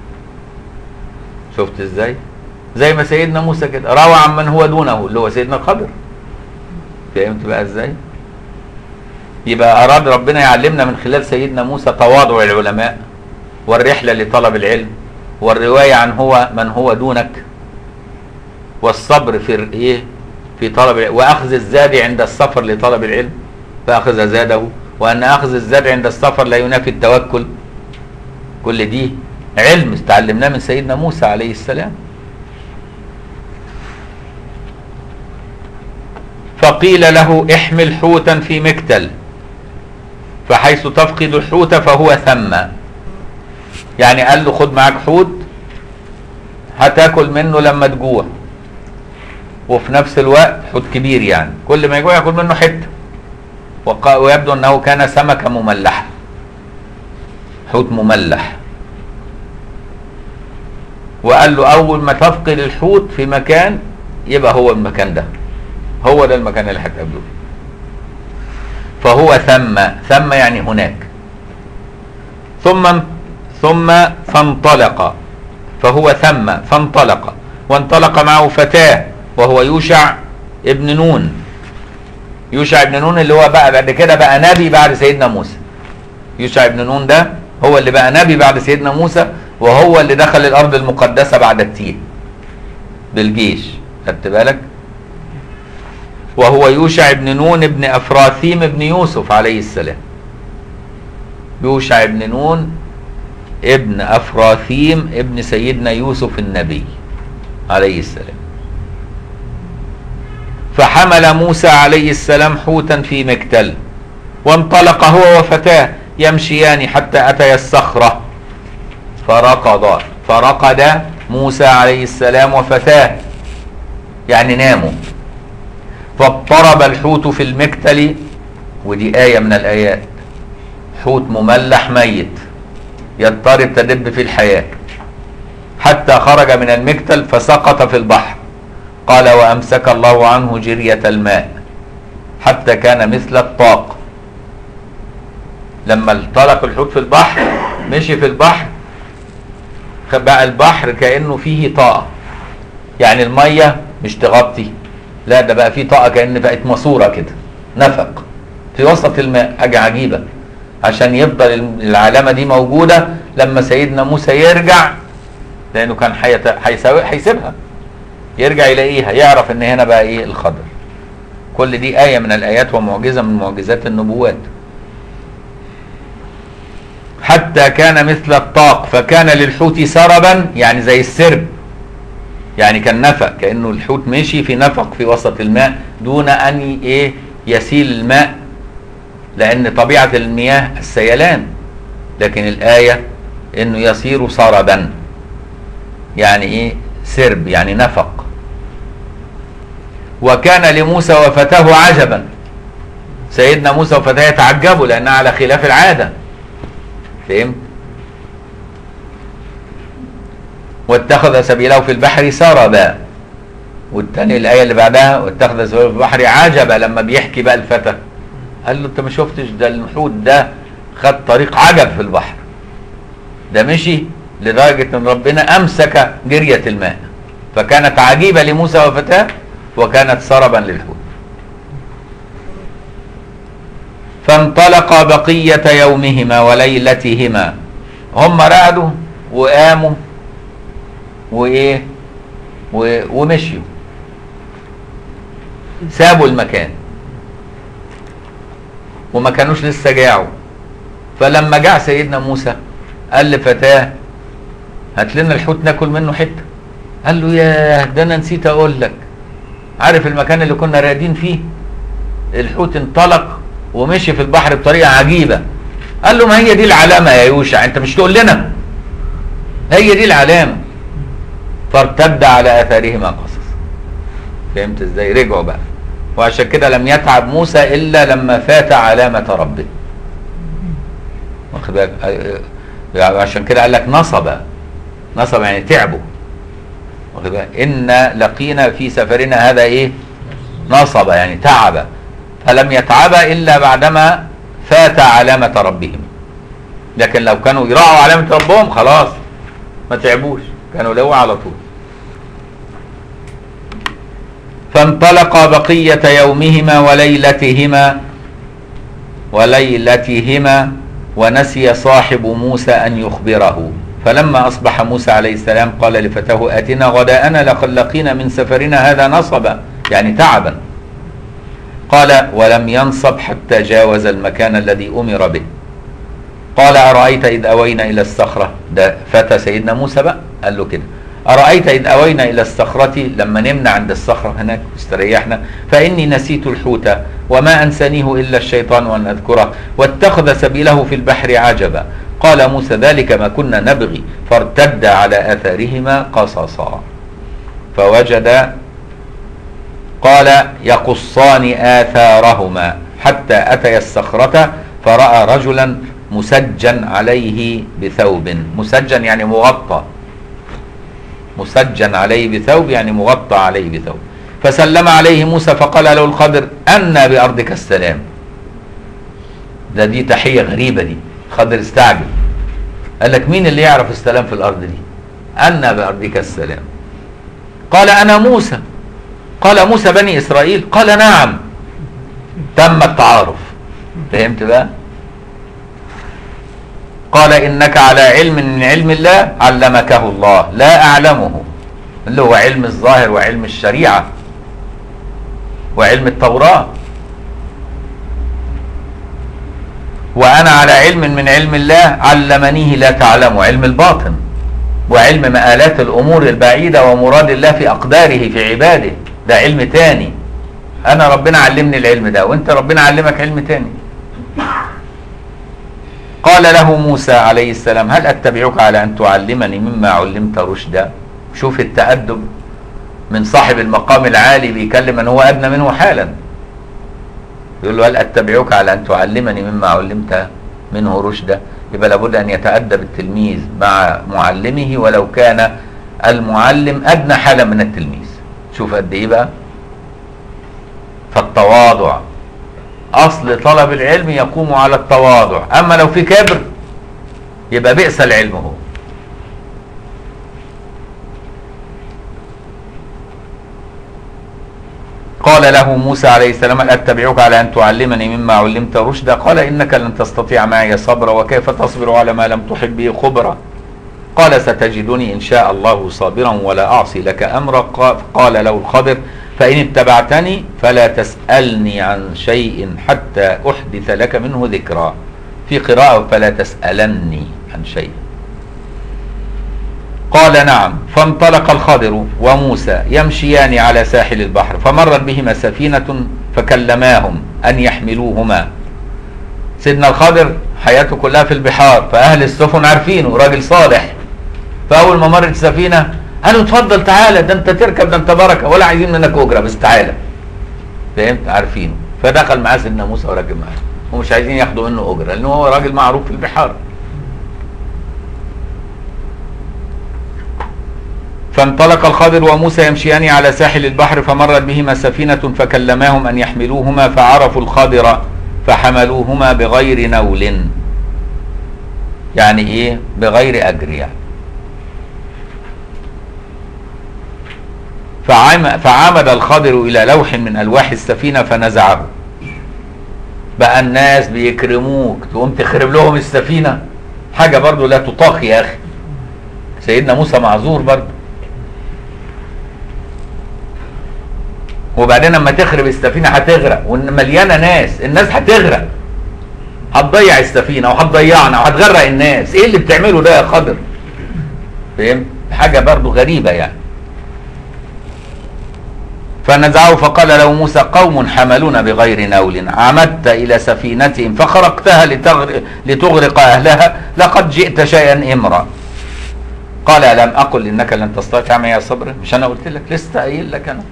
شفت ازاي زي ما سيدنا موسى كده روى عن من هو دونه اللي هو سيدنا الخضر فهمت بقى ازاي يبقى أراد ربنا يعلمنا من خلال سيدنا موسى تواضع العلماء والرحلة لطلب العلم والرواية عن هو من هو دونك والصبر في ايه في طلب العلم وأخذ الزاد عند السفر لطلب العلم فأخذ زاده وأن أخذ الزاد عند السفر لا ينافي التوكل كل دي علم استعلمناه من سيدنا موسى عليه السلام فقيل له احمل حوتا في مكتل فحيث تفقد الحوت فهو ثم يعني قال له خد معاك حوت هتاكل منه لما تجوع وفي نفس الوقت حوت كبير يعني كل ما يجوع ياكل منه حته ويبدو انه كان سمكه مملحه حوت مملح وقال له اول ما تفقد الحوت في مكان يبقى هو المكان ده هو ده المكان اللي هتقابله فهو ثم ثم يعني هناك ثم ثم فانطلق فهو ثم فانطلق وانطلق معه فتاه وهو يوشع ابن نون يوشع ابن نون اللي هو بقى بعد كده بقى نبي بعد سيدنا موسى يوشع ابن نون ده هو اللي بقى نبي بعد سيدنا موسى وهو اللي دخل الارض المقدسه بعد التيه بالجيش خدت بالك وهو يوشع ابن نون ابن افراثيم ابن يوسف عليه السلام يوشع ابن نون ابن افراثيم ابن سيدنا يوسف النبي عليه السلام فحمل موسى عليه السلام حوتا في مكتل وانطلق هو وفتاه يمشيان حتى اتيا الصخره فرقضا فرقد موسى عليه السلام وفتاه يعني ناموا فاضطرب الحوت في المكتل ودي آية من الآيات حوت مملح ميت يضطرب تدب في الحياة حتى خرج من المكتل فسقط في البحر قال وأمسك الله عنه جرية الماء حتى كان مثل الطاق لما انطلق الحوت في البحر مشي في البحر بقى البحر كأنه فيه طاقة يعني المية مش تغطي لا ده بقى فيه طاقة كأن بقت ماسورة كده نفق في وسط الماء حاجة عجيبة عشان يفضل العلامة دي موجودة لما سيدنا موسى يرجع لأنه كان هيسيبها يرجع يلاقيها يعرف ان هنا بقى ايه الخضر كل دي آية من الآيات ومعجزة من معجزات النبوات حتى كان مثل الطاق فكان للحوت سربا يعني زي السرب يعني كان نفق كانه الحوت مشي في نفق في وسط الماء دون ان ايه يسيل الماء لان طبيعه المياه السيلان لكن الايه انه يصير سربا يعني ايه سرب يعني نفق وكان لموسى وفتاه عجبا سيدنا موسى وفتاه يتعجبوا لانها على خلاف العاده فهمت واتخذ سبيله في البحر سربا والتاني الآية اللي بعدها واتخذ سبيله في البحر عجبا لما بيحكي بقى الفتى قال له انت ما شفتش ده الحوت ده خد طريق عجب في البحر ده مشي لدرجة ان ربنا امسك جرية الماء فكانت عجيبة لموسى وفتاه وكانت سربا للحوت فانطلقا بقية يومهما وليلتهما هم رقدوا وقاموا وايه و- ومشيوا سابوا المكان وما كانوش لسه جاعوا فلما جاع سيدنا موسى قال لفتاه هات لنا الحوت ناكل منه حته قال له ياه ده انا نسيت اقول لك عارف المكان اللي كنا راقدين فيه الحوت انطلق ومشي في البحر بطريقه عجيبه قال له ما هي دي العلامه يا يوشع انت مش تقول لنا هي دي العلامه فارتد على اثارهما قصص فهمت ازاي رجعوا بقى وعشان كده لم يتعب موسى الا لما فات علامه ربه واخد بالك آه، آه، عشان كده قال لك نصب نصب يعني تعبوا واخد بالك ان لقينا في سفرنا هذا ايه نصب يعني تعب فلم يتعب الا بعدما فات علامه ربهم لكن لو كانوا يراعوا علامه ربهم خلاص ما تعبوش كانوا لو على طول فانطلقا بقية يومهما وليلتهما وليلتهما ونسي صاحب موسى أن يخبره فلما أصبح موسى عليه السلام قال لفتاه آتنا غداءنا لقد لقينا من سفرنا هذا نصبا يعني تعبا قال ولم ينصب حتى جاوز المكان الذي أمر به قال أرأيت إذ أوينا إلى الصخرة ده فتى سيدنا موسى بقى قال له كده أرأيت إذ أوينا إلى الصخرة لما نمنا عند الصخرة هناك واستريحنا فإني نسيت الحوت وما أنسانيه إلا الشيطان أن أذكره واتخذ سبيله في البحر عجبا قال موسى ذلك ما كنا نبغي فارتد على آثارهما قصصا فوجد قال يقصان آثارهما حتى أتيا الصخرة فرأى رجلا مسجا عليه بثوب مسجا يعني مغطى مسجن عليه بثوب يعني مغطى عليه بثوب فسلم عليه موسى فقال له الخضر أن بأرضك السلام ده دي تحية غريبة دي خضر استعجب قال لك مين اللي يعرف السلام في الأرض دي أن بأرضك السلام قال أنا موسى قال موسى بني إسرائيل قال نعم تم التعارف فهمت بقى قال إنك على علم من علم الله علمكه الله لا أعلمه اللي هو علم الظاهر وعلم الشريعة وعلم التوراة وأنا على علم من علم الله علمنيه لا تعلمه علم الباطن وعلم مآلات الأمور البعيدة ومراد الله في أقداره في عباده ده علم تاني أنا ربنا علمني العلم ده وأنت ربنا علمك علم تاني قال له موسى عليه السلام هل أتبعك على أن تعلمني مما علمت رشدا شوف التأدب من صاحب المقام العالي بيكلم من هو أدنى منه حالا يقول له هل أتبعك على أن تعلمني مما علمت منه رشدا يبقى لابد أن يتأدب التلميذ مع معلمه ولو كان المعلم أدنى حالا من التلميذ شوف قد إيه بقى فالتواضع أصل طلب العلم يقوم على التواضع أما لو في كبر يبقى بئس العلم هو قال له موسى عليه السلام هل اتبعك على ان تعلمني مما علمت رشدا قال انك لن تستطيع معي صبرا وكيف تصبر على ما لم تحب به خبرا قال ستجدني ان شاء الله صابرا ولا اعصي لك امرا قال له الخضر فان اتبعتني فلا تسالني عن شيء حتى احدث لك منه ذكرا في قراءه فلا تسالني عن شيء قال نعم فانطلق الخضر وموسى يمشيان على ساحل البحر فمرت بهما سفينة فكلماهم أن يحملوهما سيدنا الخضر حياته كلها في البحار فأهل السفن عارفينه راجل صالح فأول ما مرت السفينة قالوا اتفضل تعالى ده انت تركب ده انت بركة ولا عايزين منك أجرة بس تعالى فهمت عارفينه فدخل معاه سيدنا موسى وراكب معاه ومش عايزين ياخدوا منه أجرة لأنه هو راجل معروف في البحار فانطلق الخضر وموسى يمشيان على ساحل البحر فمرت بهما سفينة فكلماهم أن يحملوهما فعرفوا الخضر فحملوهما بغير نول يعني إيه بغير أجر يعني فعم فعمد الخضر إلى لوح من ألواح السفينة فنزعه بقى الناس بيكرموك تقوم تخرب لهم السفينة حاجة برضو لا تطاق يا أخي سيدنا موسى معذور برضو وبعدين لما تخرب السفينه هتغرق ومليانه ناس الناس هتغرق هتضيع السفينه وهتضيعنا وهتغرق الناس ايه اللي بتعمله ده يا خضر فهمت حاجه برضو غريبه يعني فنزعه فقال له موسى قوم حملون بغير نول عمدت الى سفينتهم فخرقتها لتغرق, لتغرق اهلها لقد جئت شيئا امرا قال الم اقل انك لن تستطيع معي صبرا مش انا قلت لك لسه قايل لك انا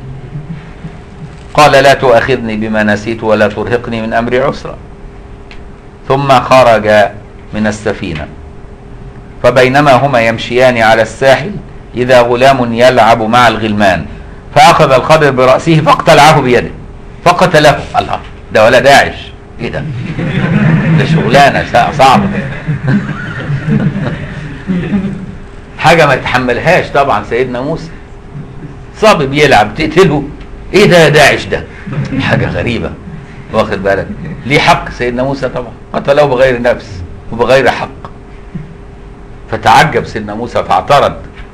قال لا تؤاخذني بما نسيت ولا ترهقني من امري عسرا ثم خرج من السفينه فبينما هما يمشيان على الساحل اذا غلام يلعب مع الغلمان فاخذ الخضر براسه فاقتلعه بيده فقتله الله ده ولا داعش ايه ده ده شغلانه صعبه حاجه ما يتحملهاش طبعا سيدنا موسى صبي بيلعب تقتله ايه ده يا داعش ده حاجة غريبة واخد بالك ليه حق سيدنا موسى طبعا قتله بغير نفس وبغير حق فتعجب سيدنا موسى فاعترض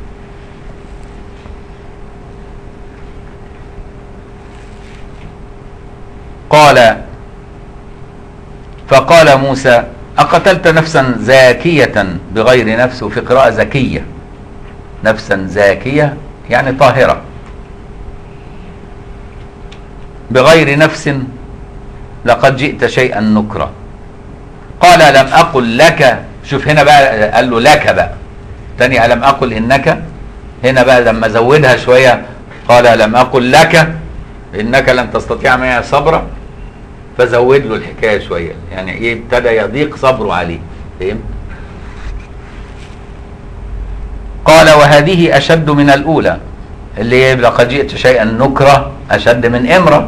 قال فقال موسى أقتلت نفسا زاكية بغير نفس وفي قراءة زكية نفسا زاكية يعني طاهرة بغير نفس لقد جئت شيئا نكرا قال لم أقل لك شوف هنا بقى قال له لك بقى تاني ألم أقل إنك هنا بقى لما زودها شوية قال لم أقل لك إنك لن تستطيع معي صبرا فزود له الحكاية شوية يعني إيه ابتدى يضيق صبره عليه فهمت قال وهذه أشد من الأولى اللي هي لقد جئت شيئا نكرة أشد من إمرة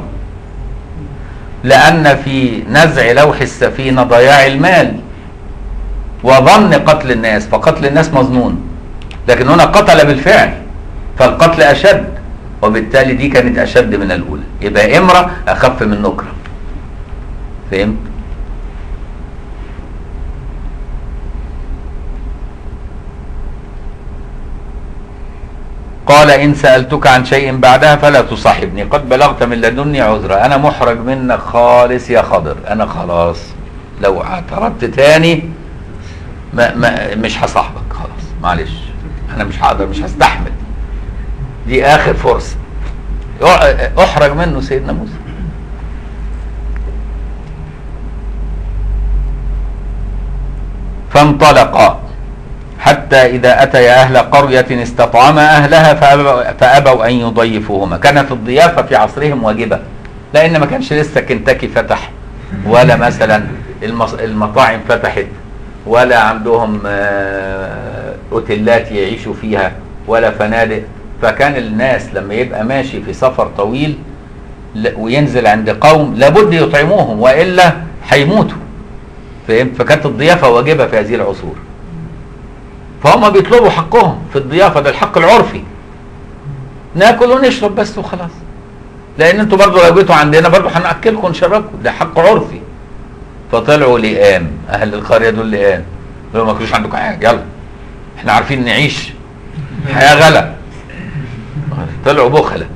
لأن في نزع لوح السفينة ضياع المال وظن قتل الناس فقتل الناس مظنون لكن هنا قتل بالفعل فالقتل أشد وبالتالي دي كانت أشد من الأولى يبقى إمرة أخف من نكرة فهمت؟ قال إن سألتك عن شيء بعدها فلا تصاحبني قد بلغت من لدني عذرا أنا محرج منك خالص يا خضر أنا خلاص لو اعترضت تاني ما ما مش هصاحبك خلاص معلش أنا مش هقدر مش هستحمل دي آخر فرصة أحرج منه سيدنا موسى فانطلقا حتى إذا أتيا أهل قرية استطعما أهلها فأبوا, فأبوا أن يضيفوهما كانت الضيافة في عصرهم واجبة لأن ما كانش لسه كنتاكي فتح ولا مثلا المص- المطاعم فتحت ولا عندهم آه، أوتيلات يعيشوا فيها ولا فنادق فكان الناس لما يبقى ماشي في سفر طويل ل- وينزل عند قوم لابد يطعموهم وإلا هيموتوا فهمت فكانت الضيافة واجبة في هذه العصور فهم بيطلبوا حقهم في الضيافه ده الحق العرفي ناكل ونشرب بس وخلاص لان انتوا برضه لو جيتوا عندنا برضه هناكلكم ونشربكم ده حق عرفي فطلعوا لئام اهل القريه دول لئام قالوا ما كلوش عندكم حاجه يلا احنا عارفين نعيش حياه غلا طلعوا بخله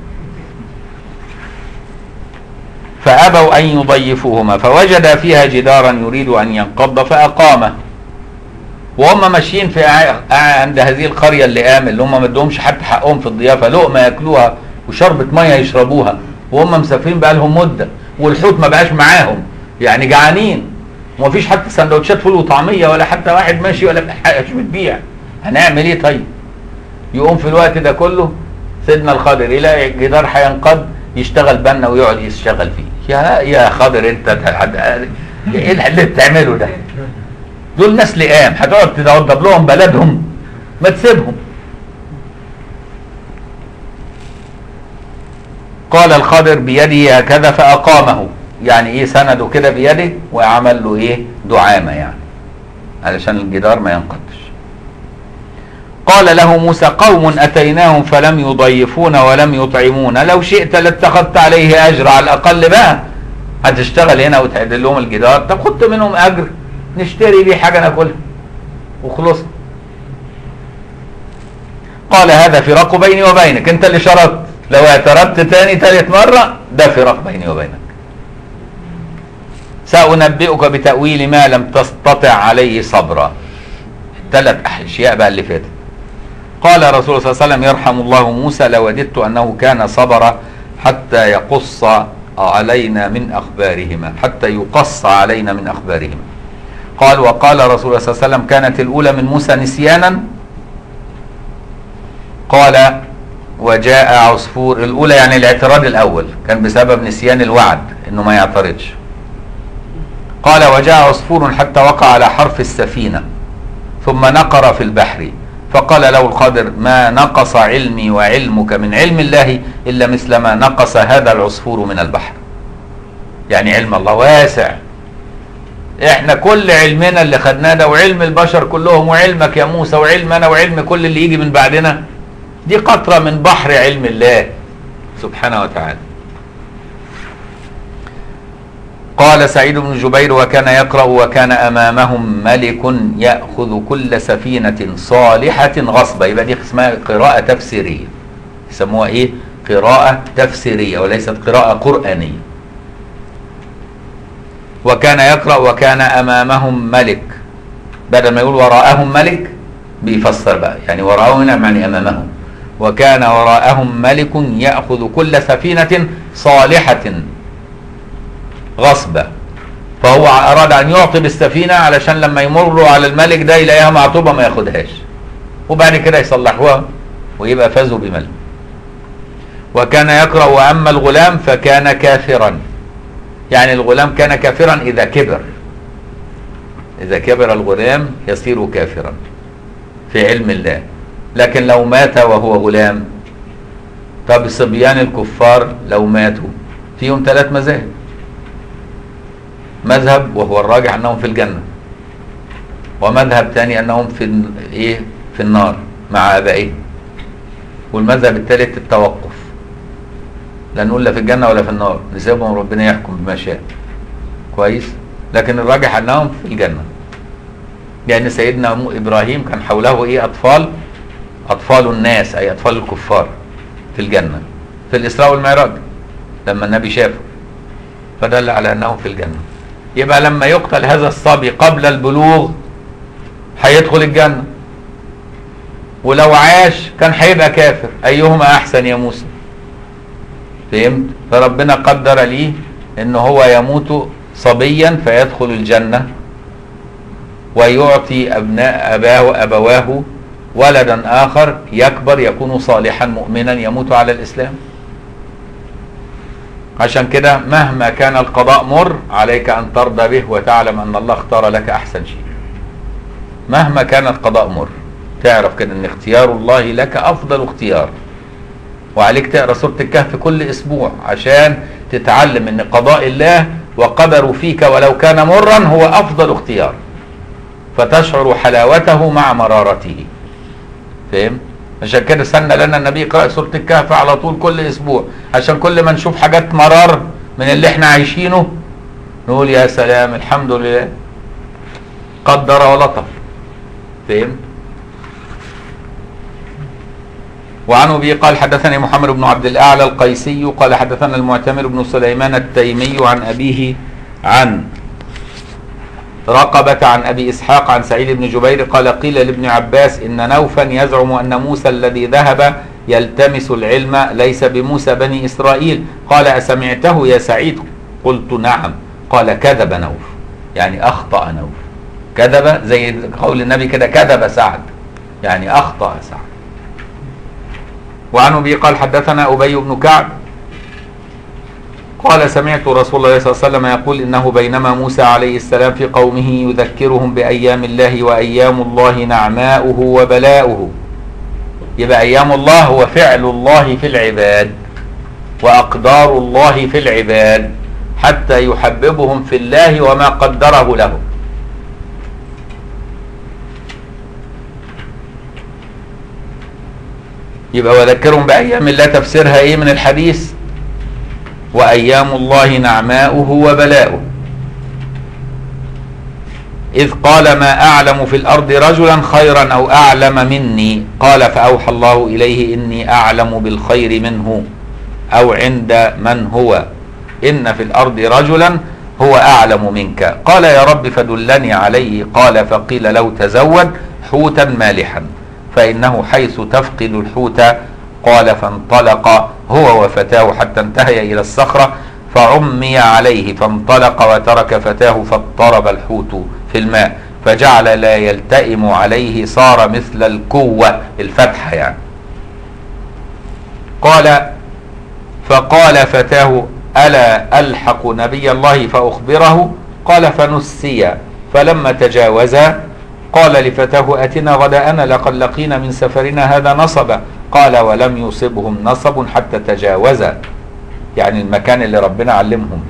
فابوا ان يضيفوهما فوجد فيها جدارا يريد ان ينقض فاقامه وهم ماشيين في ع- عند هذه القريه اللي قام اللي هم ما ادهمش حتى حقهم في الضيافه لقمه ياكلوها وشربة ميه يشربوها وهم مسافرين بقى لهم مده والحوت ما بقاش معاهم يعني جعانين ومفيش حتى سندوتشات فول وطعميه ولا حتى واحد ماشي ولا حاجه مش بتبيع هنعمل ايه طيب يقوم في الوقت ده كله سيدنا الخضر يلاقي الجدار هينقض يشتغل بنا ويقعد يشتغل فيه يا يا خضر انت ده- ايه اللي بتعمله ده دول ناس لئام هتقعد توضب لهم بلدهم ما تسيبهم قال الخضر بيده هكذا فأقامه يعني ايه سنده كده بيده وعمل له ايه دعامة يعني علشان الجدار ما ينقضش قال له موسى قوم أتيناهم فلم يضيفونا ولم يطعمونا لو شئت لاتخذت عليه أجر على الأقل بقى هتشتغل هنا وتعدل لهم الجدار طب خدت منهم أجر نشتري بيه حاجة ناكلها وخلصنا قال هذا فراق بيني وبينك انت اللي شرطت لو اعترضت تاني تالت مرة ده فراق بيني وبينك سأنبئك بتأويل ما لم تستطع عليه صبرا ثلاث أشياء بقى اللي فاتت قال رسول الله صلى الله عليه وسلم يرحم الله موسى لوددت أنه كان صبر حتى يقص علينا من أخبارهما حتى يقص علينا من أخبارهما قال وقال رسول الله صلى الله عليه وسلم كانت الأولى من موسى نسيانا قال وجاء عصفور الأولى يعني الاعتراض الأول كان بسبب نسيان الوعد إنه ما يعترضش قال وجاء عصفور حتى وقع على حرف السفينة ثم نقر في البحر فقال له القادر ما نقص علمي وعلمك من علم الله إلا مثل ما نقص هذا العصفور من البحر يعني علم الله واسع احنا كل علمنا اللي خدناه ده وعلم البشر كلهم وعلمك يا موسى وعلم انا وعلم كل اللي يجي من بعدنا دي قطرة من بحر علم الله سبحانه وتعالى قال سعيد بن جبير وكان يقرأ وكان أمامهم ملك يأخذ كل سفينة صالحة غصبا يبقى دي اسمها قراءة تفسيرية يسموها إيه؟ قراءة تفسيرية وليست قراءة قرآنية وكان يقرأ وكان أمامهم ملك بدل ما يقول وراءهم ملك بيفسر بقى يعني وراءهم هنا يعني أمامهم وكان وراءهم ملك يأخذ كل سفينة صالحة غصبا فهو أراد أن يعطي بالسفينة علشان لما يمروا على الملك ده يلاقيها معطوبة ما ياخدهاش وبعد كده يصلحوها ويبقى فازوا بملك وكان يقرأ وأما الغلام فكان كافرا يعني الغلام كان كافرا إذا كبر إذا كبر الغلام يصير كافرا في علم الله لكن لو مات وهو غلام طب صبيان الكفار لو ماتوا فيهم ثلاث مذاهب مذهب وهو الراجح انهم في الجنه ومذهب ثاني انهم في الن- ايه في النار مع ابائهم والمذهب الثالث التوقف لا نقول لا في الجنه ولا في النار نسيبهم ربنا يحكم بما شاء كويس لكن الراجح انهم في الجنه لان سيدنا مو- ابراهيم كان حوله ايه اطفال اطفال الناس اي اطفال الكفار في الجنه في الاسراء والمعراج لما النبي شافه فدل على انهم في الجنه يبقى لما يقتل هذا الصبي قبل البلوغ هيدخل الجنه ولو عاش كان هيبقى كافر ايهما احسن يا موسى فهمت فربنا قدر ليه ان هو يموت صبيا فيدخل الجنه ويعطي ابناء اباه ابواه ولدا اخر يكبر يكون صالحا مؤمنا يموت على الاسلام عشان كده مهما كان القضاء مر عليك ان ترضى به وتعلم ان الله اختار لك احسن شيء مهما كان القضاء مر تعرف كده ان اختيار الله لك افضل اختيار وعليك تقرا سوره الكهف كل اسبوع عشان تتعلم ان قضاء الله وقدره فيك ولو كان مرا هو افضل اختيار فتشعر حلاوته مع مرارته فهم عشان كده سن لنا النبي يقرا سوره الكهف على طول كل اسبوع عشان كل ما نشوف حاجات مرار من اللي احنا عايشينه نقول يا سلام الحمد لله قدر ولطف فهمت وعن ابي قال حدثني محمد بن عبد الاعلى القيسي قال حدثنا المعتمر بن سليمان التيمي عن ابيه عن رقبة عن أبي إسحاق عن سعيد بن جبير قال قيل لابن عباس إن نوفا يزعم أن موسى الذي ذهب يلتمس العلم ليس بموسى بني إسرائيل قال أسمعته يا سعيد قلت نعم قال كذب نوف يعني أخطأ نوف كذب زي قول النبي كده كذب سعد يعني أخطأ سعد وعن أبي قال حدثنا أبي بن كعب قال سمعت رسول الله صلى الله عليه وسلم يقول انه بينما موسى عليه السلام في قومه يذكرهم بايام الله وايام الله نعماؤه وبلاؤه يبقى ايام الله هو فعل الله في العباد واقدار الله في العباد حتى يحببهم في الله وما قدره لهم يبقى وذكرهم بايام الله تفسيرها ايه من الحديث وايام الله نعماؤه وبلاؤه اذ قال ما اعلم في الارض رجلا خيرا او اعلم مني قال فاوحى الله اليه اني اعلم بالخير منه او عند من هو ان في الارض رجلا هو اعلم منك قال يا رب فدلني عليه قال فقيل له تزود حوتا مالحا فانه حيث تفقد الحوت قال فانطلق هو وفتاه حتى انتهي الى الصخره فعمي عليه فانطلق وترك فتاه فاضطرب الحوت في الماء فجعل لا يلتئم عليه صار مثل الكوة الفتحة يعني قال فقال فتاه ألا ألحق نبي الله فأخبره قال فنسي فلما تجاوزا قال لفتاه أتنا غداءنا لقد لقينا من سفرنا هذا نصبا قال ولم يصبهم نصب حتى تجاوزا يعني المكان اللي ربنا علمهم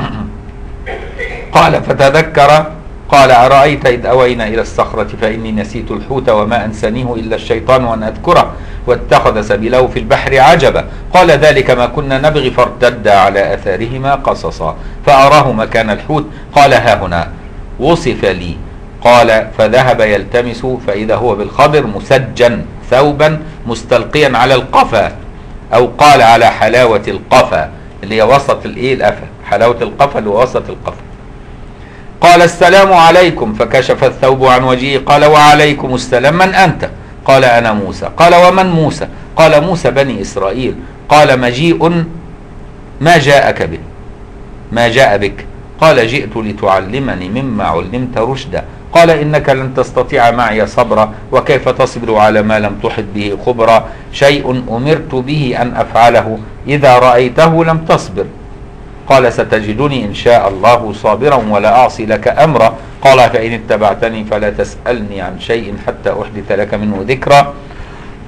قال فتذكر قال أرأيت إذ أوينا إلى الصخرة فإني نسيت الحوت وما أنسانيه إلا الشيطان وأن أذكره واتخذ سبيله في البحر عجبا قال ذلك ما كنا نبغي فارتدا على أثارهما قصصا فأراه مكان الحوت قال ها هنا وصف لي قال فذهب يلتمس فإذا هو بالخضر مسجا ثوبا مستلقيا على القفا أو قال على حلاوة القفا اللي هي وسط الإيه القفا حلاوة القفا اللي هو وسط القفا قال السلام عليكم فكشف الثوب عن وجهه قال وعليكم السلام من أنت قال أنا موسى قال ومن موسى قال موسى بني إسرائيل قال مجيء ما جاءك به ما جاء بك قال جئت لتعلمني مما علمت رشدا قال إنك لن تستطيع معي صبرا وكيف تصبر على ما لم تحط به خبرا شيء أمرت به أن أفعله إذا رأيته لم تصبر قال ستجدني إن شاء الله صابرا ولا أعصي لك أمرا قال فإن اتبعتني فلا تسألني عن شيء حتى أحدث لك منه ذكرا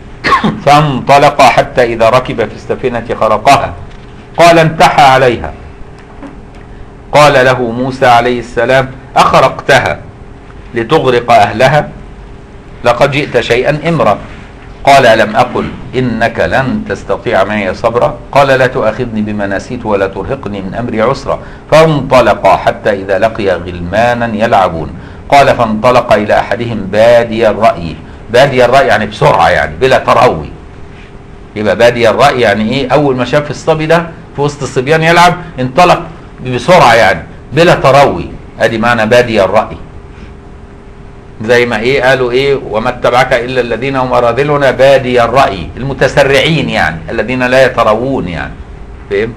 فانطلق حتى إذا ركب في السفينة خرقها قال انتحى عليها قال له موسى عليه السلام أخرقتها لتغرق أهلها لقد جئت شيئا إمرا قال ألم أقل إنك لن تستطيع معي صبرا قال لا تؤاخذني بما نسيت ولا ترهقني من أمري عسرا فانطلقا حتى إذا لقي غلمانا يلعبون قال فانطلق إلى أحدهم بادي الرأي بادي الرأي يعني بسرعة يعني بلا تروي يبقى بادي الرأي يعني إيه أول ما شاف الصبي ده في وسط الصبيان يلعب انطلق بسرعة يعني بلا تروي ادي معنى بادي الرأي زي ما ايه قالوا ايه وما اتبعك الا الذين هم اراذلنا بادي الرأي المتسرعين يعني الذين لا يتروون يعني فهم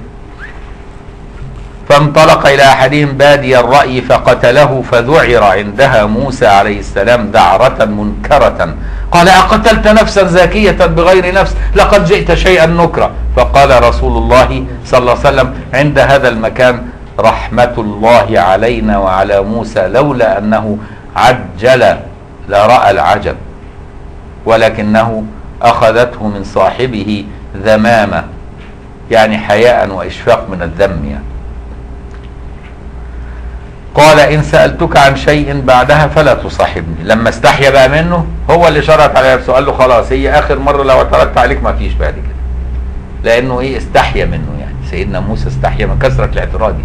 فانطلق الى احدهم بادي الرأي فقتله فذعر عندها موسى عليه السلام دعرة منكرة قال اقتلت نفسا زاكية بغير نفس لقد جئت شيئا نكرا فقال رسول الله صلى الله عليه وسلم عند هذا المكان رحمة الله علينا وعلى موسى لولا انه عجل لرأى العجب ولكنه أخذته من صاحبه ذمامة يعني حياء وإشفاق من الذم يعني قال إن سألتك عن شيء بعدها فلا تصاحبني لما استحيا بقى منه هو اللي شرط على نفسه قال له خلاص هي آخر مرة لو اعترضت عليك ما فيش بعد كده لأنه إيه استحيا منه يعني سيدنا موسى استحيا من كثرة الاعتراض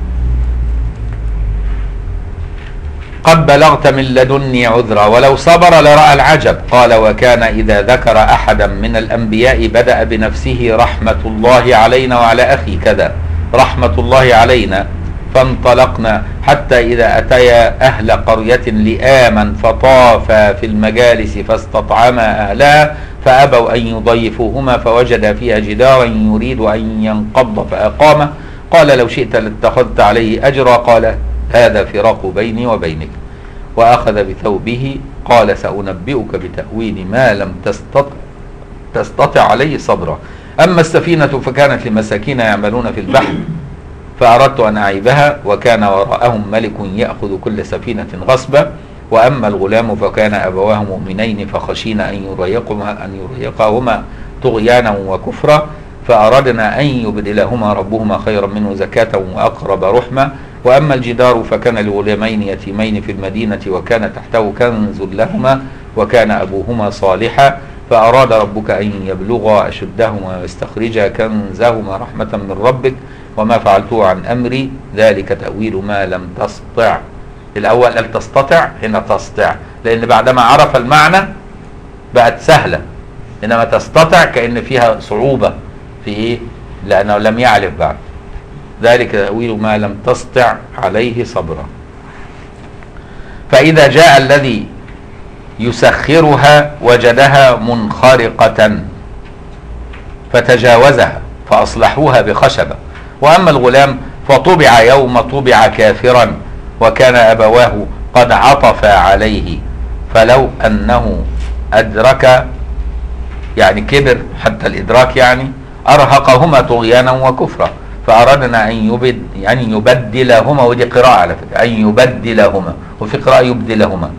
قد بلغت من لدني عذرا ولو صبر لرأى العجب قال وكان إذا ذكر أحدا من الأنبياء بدأ بنفسه رحمة الله علينا وعلى أخي كذا رحمة الله علينا فانطلقنا حتى إذا أتيا أهل قرية لآما فطافا في المجالس فاستطعما أهلها فأبوا أن يضيفوهما فوجد فيها جدارا يريد أن ينقض فأقامه قال لو شئت لاتخذت عليه أجرا قال هذا فراق بيني وبينك وأخذ بثوبه قال سأنبئك بتأويل ما لم تستطع تستطع عليه صبرا أما السفينة فكانت لمساكين يعملون في البحر فأردت أن أعيبها وكان وراءهم ملك يأخذ كل سفينة غصبا وأما الغلام فكان أبواه مؤمنين فخشينا أن يريقهما أن يريقهما طغيانا وكفرا فأردنا أن يبدلهما ربهما خيرا منه زكاة وأقرب رحمة وأما الجدار فكان لغلامين يتيمين في المدينة وكان تحته كنز لهما وكان أبوهما صالحا فأراد ربك أن يبلغا أشدهما ويستخرجا كنزهما رحمة من ربك وما فعلته عن أمري ذلك تأويل ما لم تستطع الأول قال تستطع هنا تستطع لأن بعدما عرف المعنى بقت سهلة إنما تستطع كأن فيها صعوبة في إيه لأنه لم يعرف بعد ذلك تأويل ما لم تستطع عليه صبرا فإذا جاء الذي يسخرها وجدها منخرقة فتجاوزها فأصلحوها بخشبة وأما الغلام فطبع يوم طبع كافرا وكان أبواه قد عطفا عليه فلو أنه أدرك يعني كبر حتى الإدراك يعني أرهقهما طغيانا وكفرا فأردنا أن يبد يعني يبدلهما ودي قراءة على فكرة أن يبدلهما وفي قراءة يبدلهما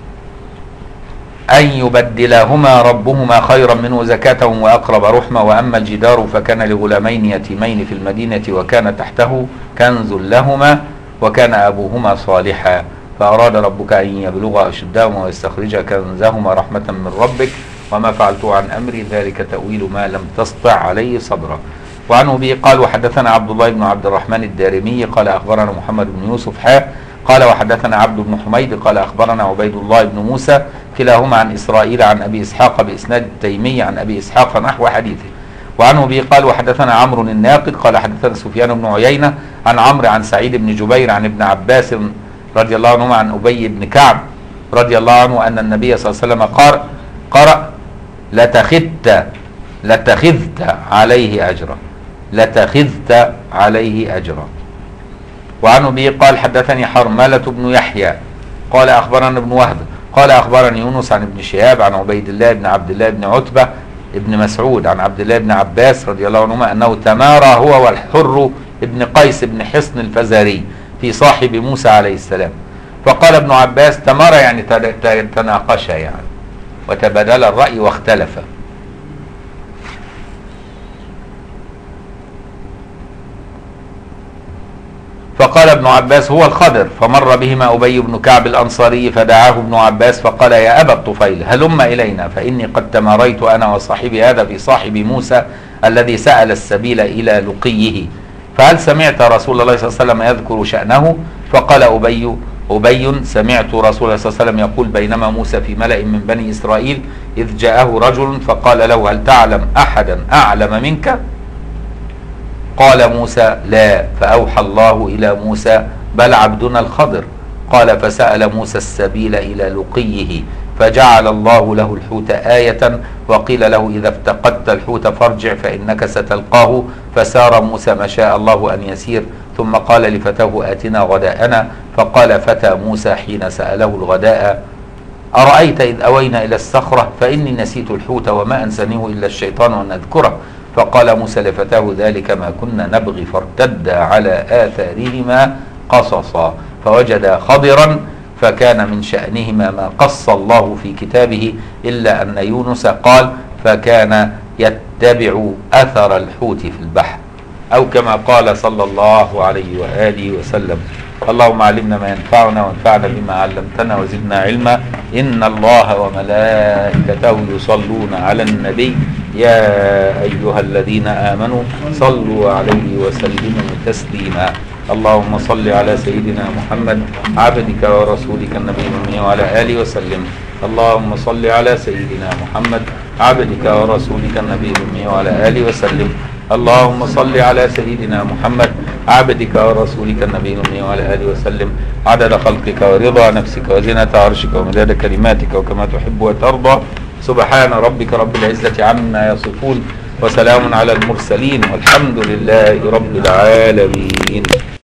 أن يبدلهما ربهما خيرا منه زكاة وأقرب رحمة وأما الجدار فكان لغلامين يتيمين في المدينة وكان تحته كنز لهما وكان أبوهما صالحا فأراد ربك أن يبلغ أشدهما ويستخرج كنزهما رحمة من ربك وما فعلته عن أمري ذلك تأويل ما لم تستطع عليه صبرا وعنه به قال وحدثنا عبد الله بن عبد الرحمن الدارمي قال أخبرنا محمد بن يوسف حاء قال وحدثنا عبد بن حميد قال أخبرنا عبيد الله بن موسى كلاهما عن إسرائيل عن أبي إسحاق بإسناد التيمي عن أبي إسحاق نحو حديثه وعنه به قال وحدثنا عمرو الناقد قال حدثنا سفيان بن عيينة عن عمرو عن سعيد بن جبير عن ابن عباس رضي الله عنهما عن أبي بن كعب رضي الله عنه أن النبي صلى الله عليه وسلم قرأ قرأ لتخذت لتخذت عليه أجرا لتخذت عليه أجرا وعنه به قال حدثني حرملة بن يحيى قال أخبرنا ابن وهب قال أخبرني يونس عن ابن شهاب عن عبيد الله بن عبد الله بن عتبة ابن مسعود عن عبد الله بن عباس رضي الله عنهما أنه تمارى هو والحر ابن قيس بن حصن الفزاري في صاحب موسى عليه السلام فقال ابن عباس تمارى يعني تناقشا يعني وتبادل الرأي واختلفا فقال ابن عباس هو الخضر فمر بهما أبي بن كعب الأنصاري فدعاه ابن عباس فقال يا أبا الطفيل هلم إلينا فإني قد تماريت أنا وصاحبي هذا في صاحب موسى الذي سأل السبيل إلى لقيه فهل سمعت رسول الله صلى الله عليه وسلم يذكر شأنه فقال أبي أبي سمعت رسول الله صلى الله عليه وسلم يقول بينما موسى في ملأ من بني إسرائيل إذ جاءه رجل فقال له هل تعلم أحدا أعلم منك قال موسى لا فأوحى الله إلى موسى بل عبدنا الخضر قال فسأل موسى السبيل إلى لقيه فجعل الله له الحوت آية وقيل له إذا افتقدت الحوت فارجع فإنك ستلقاه فسار موسى ما شاء الله أن يسير ثم قال لفتاه آتنا غداءنا فقال فتى موسى حين سأله الغداء أرأيت إذ أوينا إلى الصخرة فإني نسيت الحوت وما أنسانيه إلا الشيطان أن أذكره فقال موسى لفتاه ذلك ما كنا نبغي فارتدا على آثارهما قصصا فوجدا خضرا فكان من شأنهما ما قص الله في كتابه إلا أن يونس قال فكان يتبع أثر الحوت في البحر أو كما قال صلى الله عليه وآله وسلم اللهم علمنا ما ينفعنا وانفعنا بما علمتنا وزدنا علما إن الله وملائكته يصلون على النبي يا أيها الذين آمنوا صلوا عليه وسلموا تسليما اللهم صل على سيدنا محمد عبدك ورسولك النبي الأمي وعلى آله وسلم اللهم صل على سيدنا محمد عبدك ورسولك النبي الأمي وعلى آله وسلم اللهم صل على سيدنا محمد عبدك ورسولك النبي الأمي وعلى آله وسلم عدد خلقك ورضا نفسك وزنة عرشك ومداد كلماتك وكما تحب وترضى سبحان ربك رب العزة عما يصفون وسلام على المرسلين والحمد لله رب العالمين